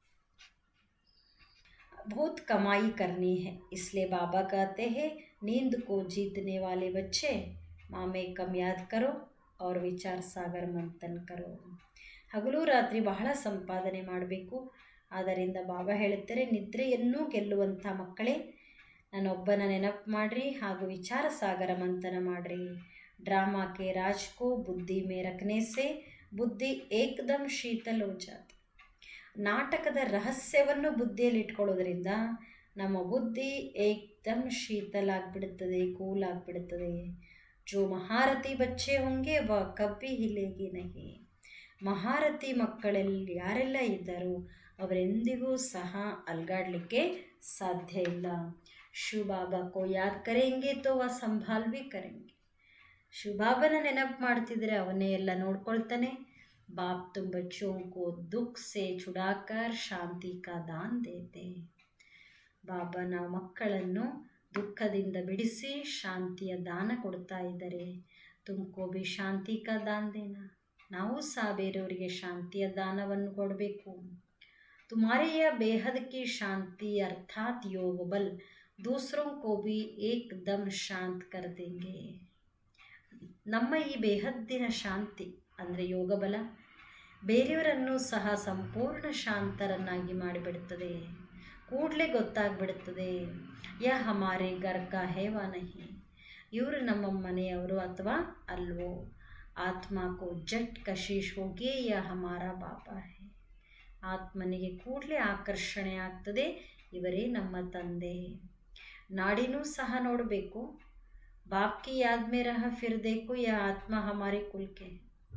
S3: बहुत कमाई करनी है इसलिए बाबा कहते हैं नींद को जीतने वाले बच्चे माँ में कम याद करो और ವಿಚಾರ ಸಾಗರ ಮಂಥನ್ ಕರೋ ಹಗಲು ರಾತ್ರಿ ಬಹಳ ಸಂಪಾದನೆ ಮಾಡಬೇಕು ಆದ್ದರಿಂದ ಬಾಬಾ ಹೇಳುತ್ತಾರೆ ನಿದ್ರೆಯನ್ನೂ ಗೆಲ್ಲುವಂಥ ಮಕ್ಕಳೇ ನನ್ನೊಬ್ಬನ ನೆನಪು ಮಾಡಿರಿ ಹಾಗೂ ವಿಚಾರ ಸಾಗರ ಮಂಥನ ಮಾಡಿರಿ ड्रामा के राज को बुद्धि में रखने से बुद्धि एकदम शीतल हो जाती ನಾಟಕದ ರಹಸ್ಯವನ್ನು ಬುದ್ಧಿಯಲ್ಲಿ ಇಟ್ಕೊಳ್ಳೋದ್ರಿಂದ ನಮ್ಮ ಬುದ್ಧಿ ಏಕ್ದಮ್ ಶೀತಲ್ ಆಗಿಬಿಡುತ್ತದೆ ಕೂಲ್ ಆಗಿಬಿಡುತ್ತದೆ ಜೋ ಮಹಾರಥಿ ಬಚ್ಚೆ ಹೊಂಗೆ ವ ಕಬ್ಬಿ ಹಿಲೇಗಿ ನಹಿ ಮಹಾರಥಿ ಮಕ್ಕಳಲ್ಲಿ ಯಾರೆಲ್ಲ ಇದ್ದಾರೋ ಅವರೆಂದಿಗೂ ಸಹ ಅಲ್ಗಾಡಲಿಕ್ಕೆ ಸಾಧ್ಯ ಇಲ್ಲ ಶಿವಬಾಬಾ ಕೋ ಯಾದ್ ಕರೆಂಗೆ ತೋ ವ ಸಂಭಾಲ್ ಭಿ ಕರೆಂಗೆ ಶಿವಬಾಬನ ನೆನಪು ಮಾಡ್ತಿದ್ರೆ ಅವನ್ನೇ ಎಲ್ಲ ನೋಡ್ಕೊಳ್ತಾನೆ बाप तुम बच्चों को दुख से छुड़ाकर ಶಾಂತಿ ಕಾ ದಾನ್ ದೇತೆ ಬಾಬಾ ನಾವು ಮಕ್ಕಳನ್ನು ದುಃಖದಿಂದ ಬಿಡಿಸಿ ಶಾಂತಿಯ ದಾನ ಕೊಡ್ತಾ ಇದ್ದಾರೆ ತುಮಕೋ ಬಿ ಶಾಂತಿ ಕಾ ದಾನ್ ದೇನ ನಾವು ಸಹ ಬೇರೆಯವರಿಗೆ ಶಾಂತಿಯ ದಾನವನ್ನು ಕೊಡಬೇಕು तुम्हारे यह बेहद की शांति अर्थात योग बल दूसरों को भी एकदम शांत कर देंगे ನಮ್ಮ ಈ ಬೇಹದ್ದಿನ ಶಾಂತಿ ಅಂದರೆ ಯೋಗಬಲ ಬೇರೆಯವರನ್ನು ಸಹ ಸಂಪೂರ್ಣ ಶಾಂತರನ್ನಾಗಿ ಮಾಡಿಬಿಡುತ್ತದೆ ಕೂಡಲೇ ಗೊತ್ತಾಗ್ಬಿಡುತ್ತದೆ ಯ ಹಮಾರೆ ಗರ್ಕ ಹೇವಾ ನಹಿ ಇವರು ನಮ್ಮ ಮನೆಯವರು ಅಥವಾ ಅಲ್ವೋ ಆತ್ಮ ಕೋ ಜಟ್ ಕಶೀಶ್ ಹೋಗಿ ಯ ಹಮಾರ ಬಾಪ ಹೇ ಆತ್ಮನಿಗೆ ಕೂಡಲೇ ಆಕರ್ಷಣೆ ಆಗ್ತದೆ ಇವರೇ ನಮ್ಮ ತಂದೆ ನಾಡಿನೂ ಸಹ ನೋಡಬೇಕು ಬಾಪ್ ಕಿ ಯಾದ್ ಮೇ ರಹ ಫಿರ್ ದೇಕು ಯಾ ಆತ್ಮ ಹಮಾರಿ ಕುಲ್ಕೆ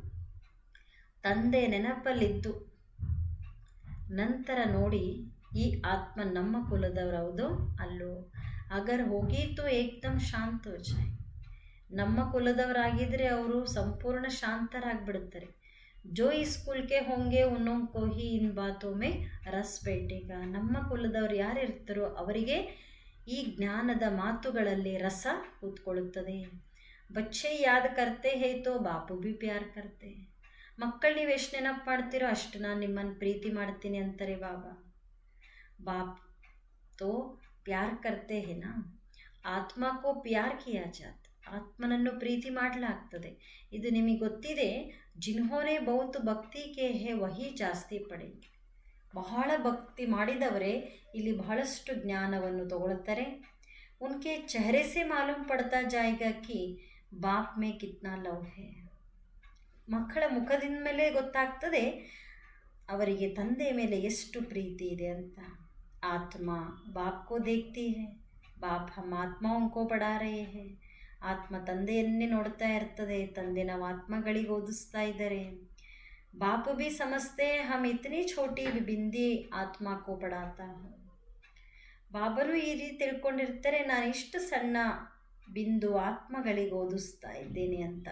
S3: ತಂದೆ ನೆನಪಲ್ಲಿದ್ದು ನಂತರ ನೋಡಿ ಈ ಆತ್ಮ ನಮ್ಮ ಕುಲದವರೌದು ಅಲ್ಲೋ ಅಗರ್ ಹೋಗೀತು ಏಕ್ದಮ್ ಶಾಂತ ಹೋ ಜಾಯ್ ನಮ್ಮ ಕುಲದವರಾಗಿದ್ದರೆ ಅವರು ಸಂಪೂರ್ಣ ಶಾಂತರಾಗ್ಬಿಡುತ್ತಾರೆ ಜೋ ಈ ಸ್ಕೂಲ್ಗೆ ಹೋಂಗೆ ಉನ್ನೋಂಕೋ ಹಿ ಇನ್ ಬಾತೊಮ್ಮೆ ರಸ್ ಬೇಟೆಗ ನಮ್ಮ ಕುಲದವ್ರು ಯಾರು ಇರ್ತಾರೋ ಅವರಿಗೆ ಈ ಜ್ಞಾನದ ಮಾತುಗಳಲ್ಲಿ ರಸ ಕೂತ್ಕೊಳ್ಳುತ್ತದೆ ಬಚ್ಚೆ ಯಾದ್ ಕರ್ತೆ ಹೇತೋ ಬಾಪು ಬಿ ಪ್ಯಾರ್ ಕರ್ತೆ ಮಕ್ಕಳು ನೀವು ಎಷ್ಟು ನೆನಪು ಮಾಡ್ತೀರೋ ಅಷ್ಟು ನಾನು ನಿಮ್ಮನ್ನು ಪ್ರೀತಿ ಮಾಡ್ತೀನಿ ಅಂತಾರೆ ಬಾಬಾ ಬಾಪ್ ತೋ ಪ್ಯಾರ್ ಕರ್ತೆ ಹೇನಾ ಆತ್ಮಕೋ ಪ್ಯಾರ್ ಕಿಯಾ ಜಾತ್ ಆತ್ಮನನ್ನು ಪ್ರೀತಿ ಮಾಡಲಾಗ್ತದೆ ಇದು ನಿಮಗೆ ಗೊತ್ತಿದೆ ಜಿನ್ಹೋನೆ ಬಹುತು ಭಕ್ತಿ ಕೆ ಹೇ ವಹಿ ಜಾಸ್ತಿ ಪಡೆ ಬಹಳ ಭಕ್ತಿ ಮಾಡಿದವರೇ ಇಲ್ಲಿ ಬಹಳಷ್ಟು ಜ್ಞಾನವನ್ನು ತಗೊಳ್ತಾರೆ ಉನ್ಕೆ ಚೆಹರೆ ಸೆ ಮಾಲೂಮ್ ಪಡ್ತಾ ಜಾಯಿಗ ಕಿ ಬಾಪ್ ಮೇ ಕಿತ್ನಾ ಲವ್ ಹೇ ಮಕ್ಕಳ ಮುಖದಿಂದ ಮೇಲೆ ಗೊತ್ತಾಗ್ತದೆ ಅವರಿಗೆ ತಂದೆ ಮೇಲೆ ಎಷ್ಟು ಪ್ರೀತಿ ಇದೆ ಅಂತ ಆತ್ಮ ಬಾಪ್ ಕೋ ದೇಖ್ತಿ ಹೇ ಬಾಪ್ ಹಮ್ ಆತ್ಮಾओं को ಪಡಾ ರಹೆ ಹೇ ಆತ್ಮ ತಂದೆಯನ್ನೇ ನೋಡ್ತಾ ಇರ್ತದೆ ತಂದೆ ನಾವು ಆತ್ಮಗಳಿಗೆ ಓದಿಸ್ತಾ ಇದ್ದಾರೆ ಬಾಪ್ भी समझते हैं हम इतनी छोटी बिंदी ಆತ್ಮ ಕೋ ಪಡಾತಾ ಹೂಂ ಬಾಬನು ಈ ರೀತಿ ತಿಳ್ಕೊಂಡಿರ್ತಾರೆ ನಾನು ಇಷ್ಟು ಸಣ್ಣ ಬಿಂದು ಆತ್ಮಗಳಿಗೆ ಓದಿಸ್ತಾ ಇದ್ದೇನೆ ಅಂತ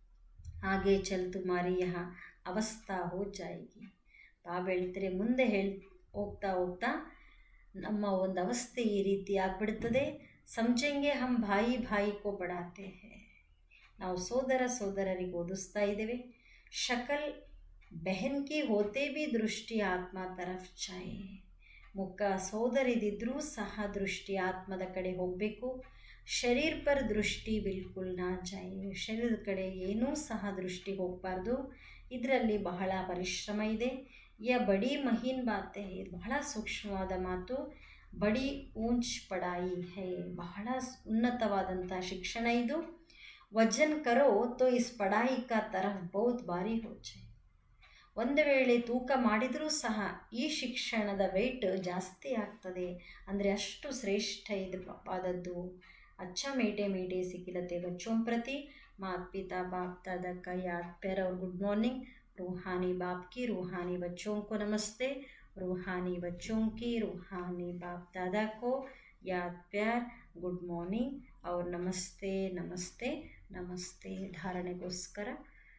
S3: ಹಾಗೆ ಚಲ್ ತುಮಾರಿ ಯಹ ಅವಸ್ಥಾ ಹೋ ಜಾಯಿಗಿ ಬಾಬಾ ಹೇಳ್ತಾರೆ ಮುಂದೆ ಹೇಳ್ ಹೋಗ್ತಾ ಹೋಗ್ತಾ ನಮ್ಮ ಒಂದು ಅವಸ್ಥೆ ಈ ರೀತಿ ಆಗ್ಬಿಡ್ತದೆ ಸಮझेंगे ಹಮ್ ಭಾಯಿ ಭಾಯಿ ಕೋ ಬಡಾತೆ ಹೇ ನಾವು ಸೋದರ ಸೋದರರಿಗೆ ಓದಿಸ್ತಾ ಇದ್ದೇವೆ ಶಕಲ್ ಬೆಹನ್ ಕಿ ಹೋತೆ ಬಿ ದೃಷ್ಟಿ ಆತ್ಮ ತರಫ್ ಚಾಯೆ ಮುಖ ಸೋದರಿದಿದ್ರೂ ಸಹ ದೃಷ್ಟಿ ಆತ್ಮದ ಕಡೆ ಹೋಗಬೇಕು ಶರೀರ ಪರ್ ದೃಷ್ಟಿ ಬಿಲ್ಕುಲ್ ನಾ ಜಾಯೆ ಶರೀರದ ಕಡೆ ಏನೂ ಸಹ ದೃಷ್ಟಿ ಹೋಗಬಾರ್ದು ಇದರಲ್ಲಿ ಬಹಳ ಪರಿಶ್ರಮ ಇದೆ ಯ ಬಡಿ ಮಹೀನ್ ಬಾತೆ ಇದು ಬಹಳ ಸೂಕ್ಷ್ಮವಾದ ಮಾತು ಬಡಿ ಊಂಚ್ ಪಡಾಯಿ ಹೇ ಬಹಳ ಉನ್ನತವಾದಂಥ ಶಿಕ್ಷಣ ಇದು ವಜನ್ ಕರೋ ತೋ ಇಸ್ ಪಡಾಯಿ ಕಾ ತರಫ್ ಬಹುತ್ ಬಾರಿ ಹೋಚೆ ಒಂದು ವೇಳೆ ತೂಕ ಮಾಡಿದರೂ ಸಹ ಈ ಶಿಕ್ಷಣದ ವೆಯ್ಟ್ ಜಾಸ್ತಿ ಆಗ್ತದೆ ಅಂದರೆ ಅಷ್ಟು ಶ್ರೇಷ್ಠ ಇದು ಆದದ್ದು अच्छा मीठे मीठे सिखिलते बच्चों प्रति माता पिता बाप दादा का याद प्यार और गुड मॉर्निंग रूहानी बाप की रूहानी बच्चों को नमस्ते रूहानी बच्चों की रूहानी बाप दादा को याद प्यार गुड मॉर्निंग और नमस्ते नमस्ते नमस्ते ಧಾರಣೆಗೋಸ್ಕರ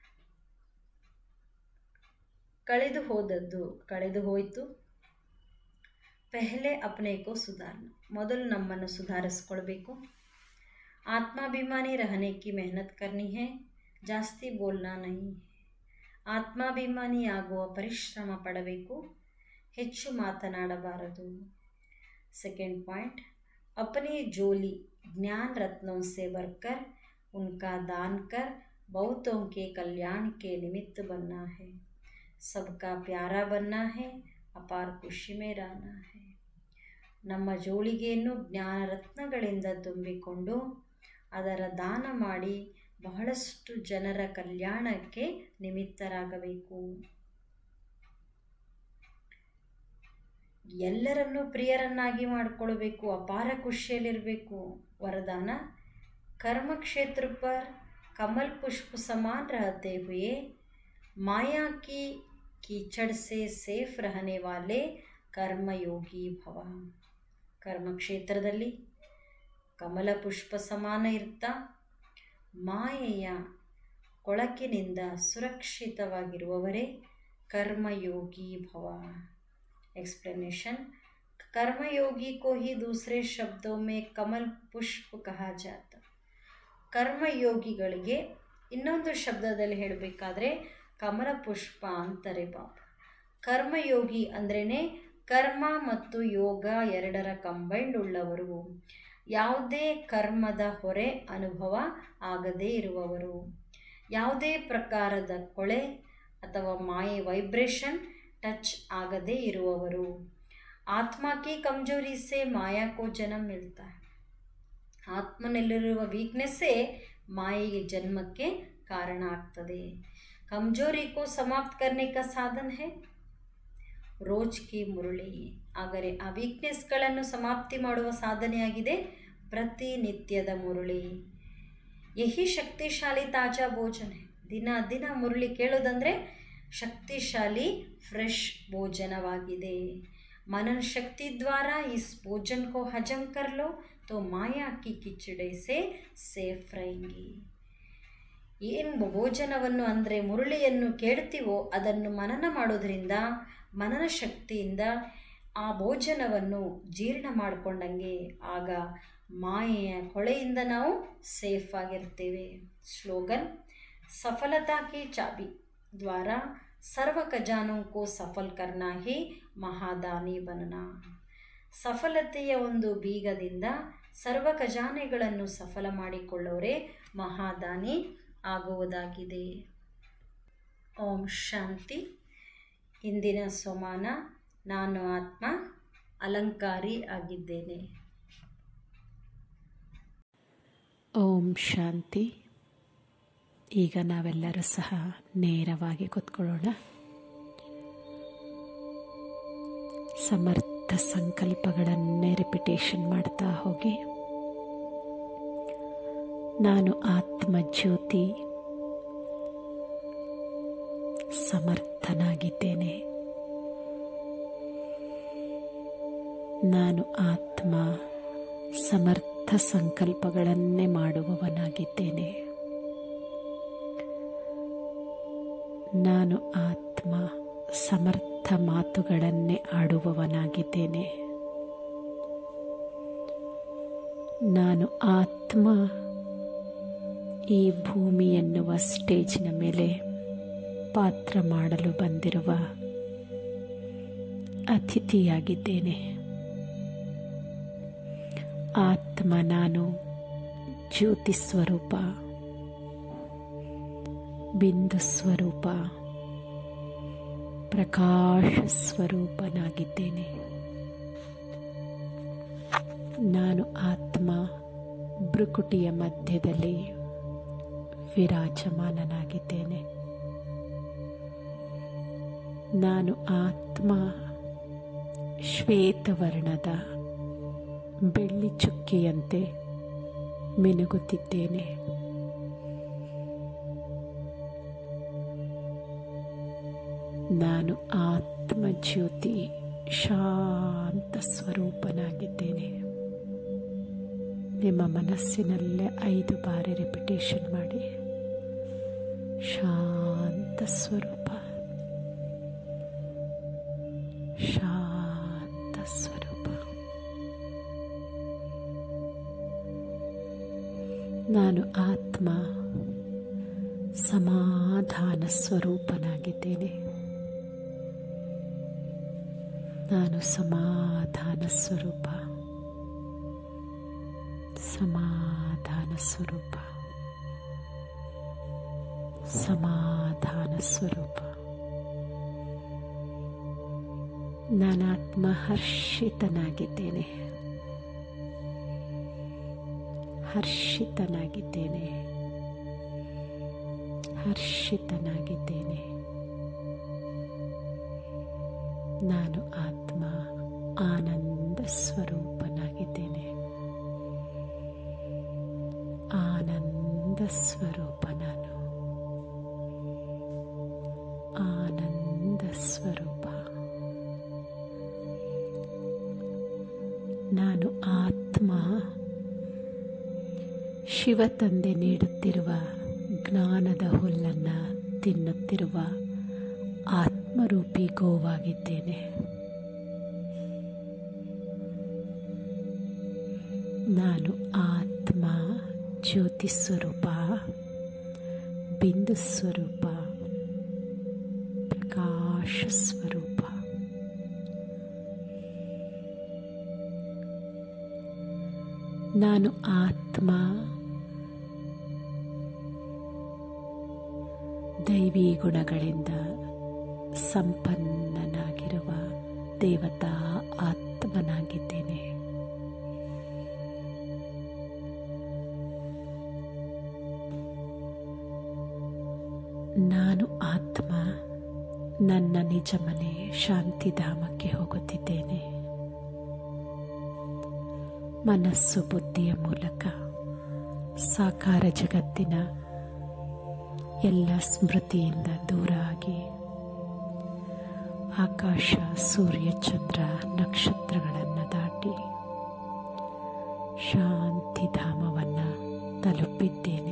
S3: ಕಳೆದು ಹೋದದ್ದು ಕಳೆದು ಹೋಯಿತು ಪೆಹಲೆ ಅಪ್ನೇಕೋ ಸುಧಾರಣ ಮೊದಲು ನಮ್ಮನ್ನು ಸುಧಾರಿಸ್ಕೊಳ್ಬೇಕು ಆತ್ಮಾಭಿಮಾನಿ रहने की मेहनत करनी है ಜಾಸ್ತಿ ಬೋಲ್ನಾ ನಹಿ ಆತ್ಮಾಭಿಮಾನಿ ಆಗುವ ಪರಿಶ್ರಮ ಪಡಬೇಕು ಹೆಚ್ಚು ಮಾತನಾಡಬಾರದು ಸೆಕೆಂಡ್ ಪಾಯಿಂಟ್ अपनी जोली ज्ञान रत्नों से भरकर उनका दान कर बहुतों के कल्याण के निमित्त बनना है सबका प्यारा बनना है ಅಪಾರ ಖುಷಿ में रहना है ನಮ್ಮ ಜೋಳಿಗೆಯನ್ನು ಜ್ಞಾನ ರತ್ನಗಳಿಂದ ತುಂಬಿಕೊಂಡು ಅದರ ದಾನ ಮಾಡಿ ಬಹಳಷ್ಟು ಜನರ ಕಲ್ಯಾಣಕ್ಕೆ ನಿಮಿತ್ತರಾಗಬೇಕು ಎಲ್ಲರನ್ನೂ ಪ್ರಿಯರನ್ನಾಗಿ ಮಾಡಿಕೊಳ್ಬೇಕು ಅಪಾರ ಖುಷಿಯಲ್ಲಿರಬೇಕು ವರದಾನ कर्म क्षेत्र पर कमल पुष्प समान रहते हुए माया की कीचड़ से सेफ रहने वाले ಕರ್ಮಯೋಗಿ ಭವ ಕರ್ಮಕ್ಷೇತ್ರದಲ್ಲಿ ಕಮಲ ಪುಷ್ಪ ಸಮಾನ ಇರ್ತಾ ಮಾಯೆಯ ಕೊಳಕಿನಿಂದ ಸುರಕ್ಷಿತವಾಗಿರುವವರೇ कर्मयोगी भव एक्सप्लेनेशन कर्मयोगी को ही दूसरे शब्दों में कमल पुष्प कहा जाता ಕರ್ಮಯೋಗಿಗಳಿಗೆ ಇನ್ನೊಂದು ಶಬ್ದದಲ್ಲಿ ಹೇಳಬೇಕಾದ್ರೆ ಕಮಲ ಪುಷ್ಪ ಅಂತಾರೆ ಪಾಪ ಕರ್ಮಯೋಗಿ ಅಂದ್ರೇ ಕರ್ಮ ಮತ್ತು ಯೋಗ ಎರಡರ ಕಂಬೈಂಡ್ ಉಳ್ಳವರು ಯಾವುದೇ ಕರ್ಮದ ಹೊರೆ ಅನುಭವ ಆಗದೇ ಇರುವವರು ಯಾವುದೇ ಪ್ರಕಾರದ ಕೊಳೆ ಅಥವಾ ಮಾಯೆ ವೈಬ್ರೇಷನ್ ಟಚ್ ಆಗದೇ ಇರುವವರು ಆತ್ಮ ಕಿ ಕಮ್ಜೋರಿ ಸೆ ಮಾಯಾ ಕೋ ಜನ್ಮ ಮಿಲ್ತಾ है ಆತ್ಮನಲ್ಲಿರುವ ವೀಕ್ನೆಸ್ಸೇ ಮಾಯೆಗೆ ಜನ್ಮಕ್ಕೆ ಕಾರಣ ಆಗ್ತದೆ ಕಮ್ಜೋರಿ ಕೋ ಸಮಾಪ್ತ ಕರ್ನೆ ಕಾ ಸಾಧನ ಹೇ ರೋಜ್ ಕಿ ಮುರುಳಿ ಆದರೆ ಆ ವೀಕ್ನೆಸ್ಗಳನ್ನು ಸಮಾಪ್ತಿ ಮಾಡುವ ಸಾಧನೆಯಾಗಿದೆ ಪ್ರತಿನಿತ್ಯದ ಮುರುಳಿ ಯಹಿ ಶಕ್ತಿಶಾಲಿ ತಾಜಾ ಭೋಜನ ದಿನ ದಿನ ಮುರುಳಿ ಕೇಳೋದಂದರೆ ಶಕ್ತಿಶಾಲಿ ಫ್ರೆಶ್ ಭೋಜನವಾಗಿದೆ मनन शक्ति द्वारा इस भोजन को हजम कर लो तो माया की ಕಿಚಡೆ से ಸೇಫ್ रहेंगी ಏನು ಭೋಜನವನ್ನು ಅಂದರೆ ಮುರುಳಿಯನ್ನು ಕೇಳ್ತೀವೋ ಅದನ್ನು ಮನನ ಮಾಡೋದ್ರಿಂದ ಮನನ ಶಕ್ತಿಯಿಂದ ಆ ಭೋಜನವನ್ನು ಜೀರ್ಣ ಮಾಡಿಕೊಂಡಂಗೆ ಆಗ ಮಾಯೆಯ ಕೊಳೆಯಿಂದ ನಾವು ಸೇಫ್ ಆಗಿರ್ತೇವೆ ಸ್ಲೋಗನ್ ಸಫಲತಾ ಕಿ ಚಾಬಿ ದ್ವಾರ ಸರ್ವ ಖಜಾನೋं को ಸಫಲ್ करना ही ಮಹಾದಾನಿ ಬನನ ಸಫಲತೆಯ ಒಂದು ಬೀಗದಿಂದ ಸರ್ವ ಖಜಾನೆಗಳನ್ನು ಸಫಲ ಮಾಡಿಕೊಳ್ಳೋರೆ ಮಹಾದಾನಿ ಆಗುವುದಾಗಿದೆ ಓಂ ಶಾಂತಿ ಇಂದಿನ ಸೋಮಾನ ನಾನು ಆತ್ಮ ಅಲಂಕಾರಿ ಆಗಿದ್ದೇನೆ
S4: ಓಂ ಶಾಂತಿ ಈಗ ನಾವೆಲ್ಲರೂ ಸಹ ನೇರವಾಗಿ ಕೂತ್ಕೊಳ್ಳೋಣ ಸಮರ್ಥ ಸಂಕಲ್ಪಗಳನ್ನೇ ರಿಪಿಟೇಷನ್ ಮಾಡ್ತಾ ಹೋಗಿ ನಾನು ಆತ್ಮ ಜ್ಯೋತಿ ಸಮರ್ಥನಾಗಿದ್ದೇನೆ ನಾನು ಆತ್ಮ ಸಮರ್ಥ ಸಂಕಲ್ಪಗಳನ್ನೇ ಮಾಡುವವನಾಗಿದ್ದೇನೆ ನಾನು ಆತ್ಮ ಸಮರ್ಥ ಮಾತುಗಳನ್ನೇ ಆಡುವವನಾಗಿದ್ದೇನೆ ನಾನು ಆತ್ಮ ಈ ಭೂಮಿ ಎನ್ನುವ ಸ್ಟೇಜಿನ ಮೇಲೆ ಪಾತ್ರ ಮಾಡಲು ಬಂದಿರುವ ಅತಿಥಿಯಾಗಿದ್ದೇನೆ ಆತ್ಮ ನಾನು ಜ್ಯೋತಿ ಸ್ವರೂಪ ಬಿಂದು ಸ್ವರೂಪ ಪ್ರಕಾಶ ಸ್ವರೂಪನಾಗಿದ್ದೇನೆ ನಾನು ಆತ್ಮ ಭ್ರುಕುಟಿಯ ಮಧ್ಯದಲ್ಲಿ ವಿರಾಜಮಾನನಾಗಿದ್ದೇನೆ ನಾನು ಆತ್ಮ ಶ್ವೇತವರ್ಣದ ಬೆಳ್ಳಿ ಚುಕ್ಕಿಯಂತೆ ಮಿನುಗುತ್ತಿದ್ದೇನೆ ನಾನು ಆತ್ಮ ಜ್ಯೋತಿ ಶಾಂತ ಸ್ವರೂಪನಾಗಿದ್ದೇನೆ ನಿಮ್ಮ ಮನಸ್ಸಿನಲ್ಲೇ ಐದು ಬಾರಿ ರಿಪಿಟೇಷನ್ ಮಾಡಿ ಶಾಂತ ಸ್ವರೂಪ ಶಾಂತ ಸ್ವರೂಪ ನಾನು ಆತ್ಮ ಸಮಾಧಾನ ಸ್ವರೂಪನಾಗಿದ್ದೇನೆ ನಾನು ಸಮಾಧಾನ ಸ್ವರೂಪ ಸಮಾಧಾನ ಸ್ವರೂಪ ಸಮಾಧಾನ ಸ್ವರೂಪ ನಾನಾತ್ಮ ಹರ್ಷಿತನಾಗಿದ್ದೇನೆ ಹರ್ಷಿತನಾಗಿದ್ದೇನೆ ಹರ್ಷಿತನಾಗಿದ್ದೇನೆ ನಾನು ಆತ್ಮ ಆನಂದ ಸ್ವರೂಪನಾಗಿದ್ದೇನೆ ಆನಂದ ಸ್ವರೂಪ ನಾನು ಆನಂದ ಸ್ವರೂಪ ನಾನು ಆತ್ಮ ಶಿವ ತಂದೆ ನೀಡುತ್ತಿರುವ ಜ್ಞಾನದ ಹುಲ್ಲನ್ನು ತಿನ್ನುತ್ತಿರುವ ಆತ್ಮರೂಪಿ ಗೋವಾಗಿದ್ದೇನೆ ನಾನು ಆತ್ಮ ಜ್ಯೋತಿ ಸ್ವರೂಪ ಬಿಂದು ಸ್ವರೂಪ ಪ್ರಕಾಶ ಸ್ವರೂಪ ನಾನು ಆತ್ಮ ದೈವಿ ಗುಣಗಳಿಂದ ಸಂಪನ್ನನಾಗಿರುವ ದೇವತಾ ಆತ್ಮನಾಗಿದ್ದೇನೆ ನಾನು ಆತ್ಮ ನನ್ನ ನಿಜ ಮನೆ ಶಾಂತಿಧಾಮಕ್ಕೆ ಹೋಗುತ್ತಿದ್ದೇನೆ ಮನಸ್ಸು ಬುದ್ಧಿಯ ಮೂಲಕ ಸಾಕಾರ ಜಗತ್ತಿನ ಎಲ್ಲ ಸ್ಮೃತಿಯಿಂದ ದೂರ ಆಗಿ ಆಕಾಶ ಸೂರ್ಯ ಚಂದ್ರ ನಕ್ಷತ್ರಗಳನ್ನು ದಾಟಿ ಶಾಂತಿಧಾಮವನ್ನು ತಲುಪಿದ್ದೇನೆ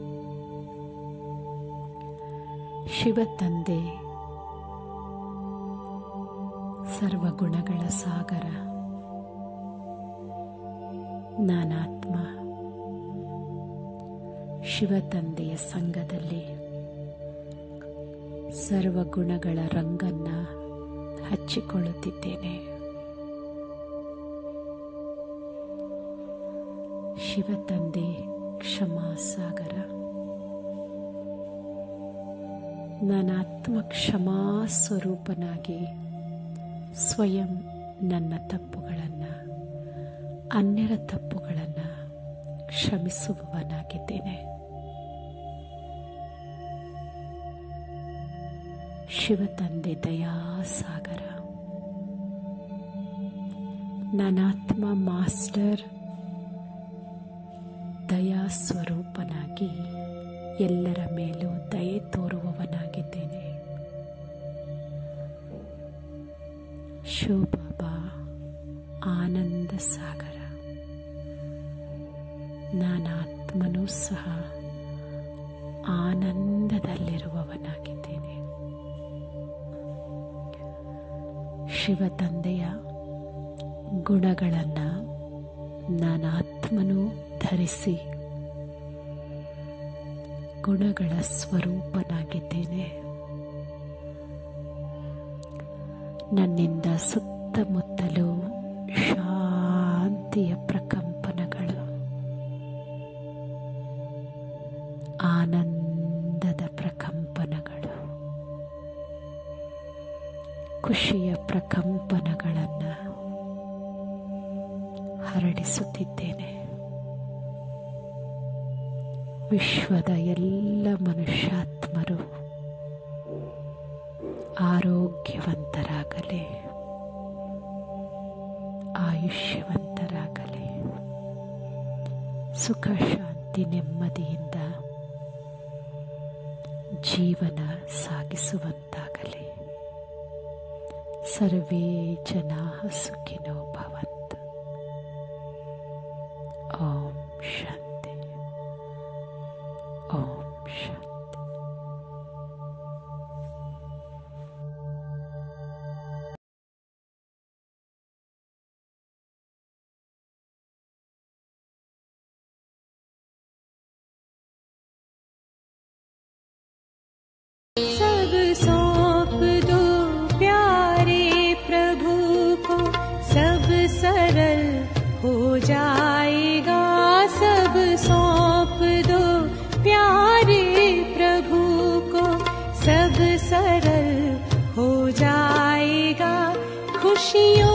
S4: ಶಿವ ತಂದೆ ಸರ್ವಗುಣಗಳ ಸಾಗರ ನಾನಾತ್ಮ ಶಿವ ತಂದೆಯ ಸಂಘದಲ್ಲಿ ಸರ್ವಗುಣಗಳ ರಂಗನ್ನ ಹಚ್ಚಿಕೊಳ್ಳುತ್ತಿದ್ದೇನೆ ಶಿವ ತಂದೆ ಕ್ಷಮಾ ಸಾಗರ ನಾನಾತ್ಮ ಕ್ಷಮಾ ಸ್ವರೂಪನಾಗಿ ಸ್ವಯಂ ನನ್ನ ತಪ್ಪುಗಳನ್ನು ಅನ್ಯರ ತಪ್ಪುಗಳನ್ನು ಕ್ಷಮಿಸುವವನಾಗಿದ್ದೇನೆ ಶಿವ ತಂದೆ ದಯಾಸಾಗರ ನಾನಾತ್ಮ ಮಾಸ್ಟರ್ ದಯಾ ಸ್ವರೂಪನಾಗಿ ಎಲ್ಲರ ಮೇಲೂ ದಯೆ ತೋರುವವನಾಗಿದ್ದೇನೆ ಶಿವಬಾಬಾ ಆನಂದ ಸಾಗರ ನಾನಾತ್ಮನೂ ಸಹ ಆನಂದದಲ್ಲಿರುವವನಾಗಿದ್ದೇನೆ ಶಿವ ತಂದೆಯ ಗುಣಗಳನ್ನು ನಾನಾತ್ಮನೂ ಧರಿಸಿ ಗುಣಗಳ ಸ್ವರೂಪನಾಗಿದ್ದೇನೆ ನನ್ನಿಂದ ಸುತ್ತಮುತ್ತಲೂ ಶಾಂತಿಯ ಪ್ರಕಂಪನಗಳು ಆನಂದದ ಪ್ರಕಂಪನಗಳು ಖುಷಿಯ ಪ್ರಕಂಪನಗಳನ್ನು ಹರಡಿಸುತ್ತಿದ್ದೇನೆ ವಿಶ್ವದ ಎಲ್ಲ ಮನುಷ್ಯಾತ್ಮರು ಆರೋಗ್ಯವಂತರಾಗಲಿ ಆಯುಷ್ಯವಂತರಾಗಲಿ ಸುಖ ಶಾಂತಿ ನೆಮ್ಮದಿಯಿಂದ ಜೀವನ ಸಾಗಿಸುವಂತಾಗಲಿ ಸರ್ವೇ ಜನ ಸುಖಿನೋ ಭವಂತು ಓಂ ಶಾಂತಿ ಓಂ ಶಾಂತಿ
S5: सब सौंप दो प्यारे प्रभु को सब सरल हो जाएगा सब सौंप दो प्यारे प्रभु को सब सरल हो जाएगा खुशियों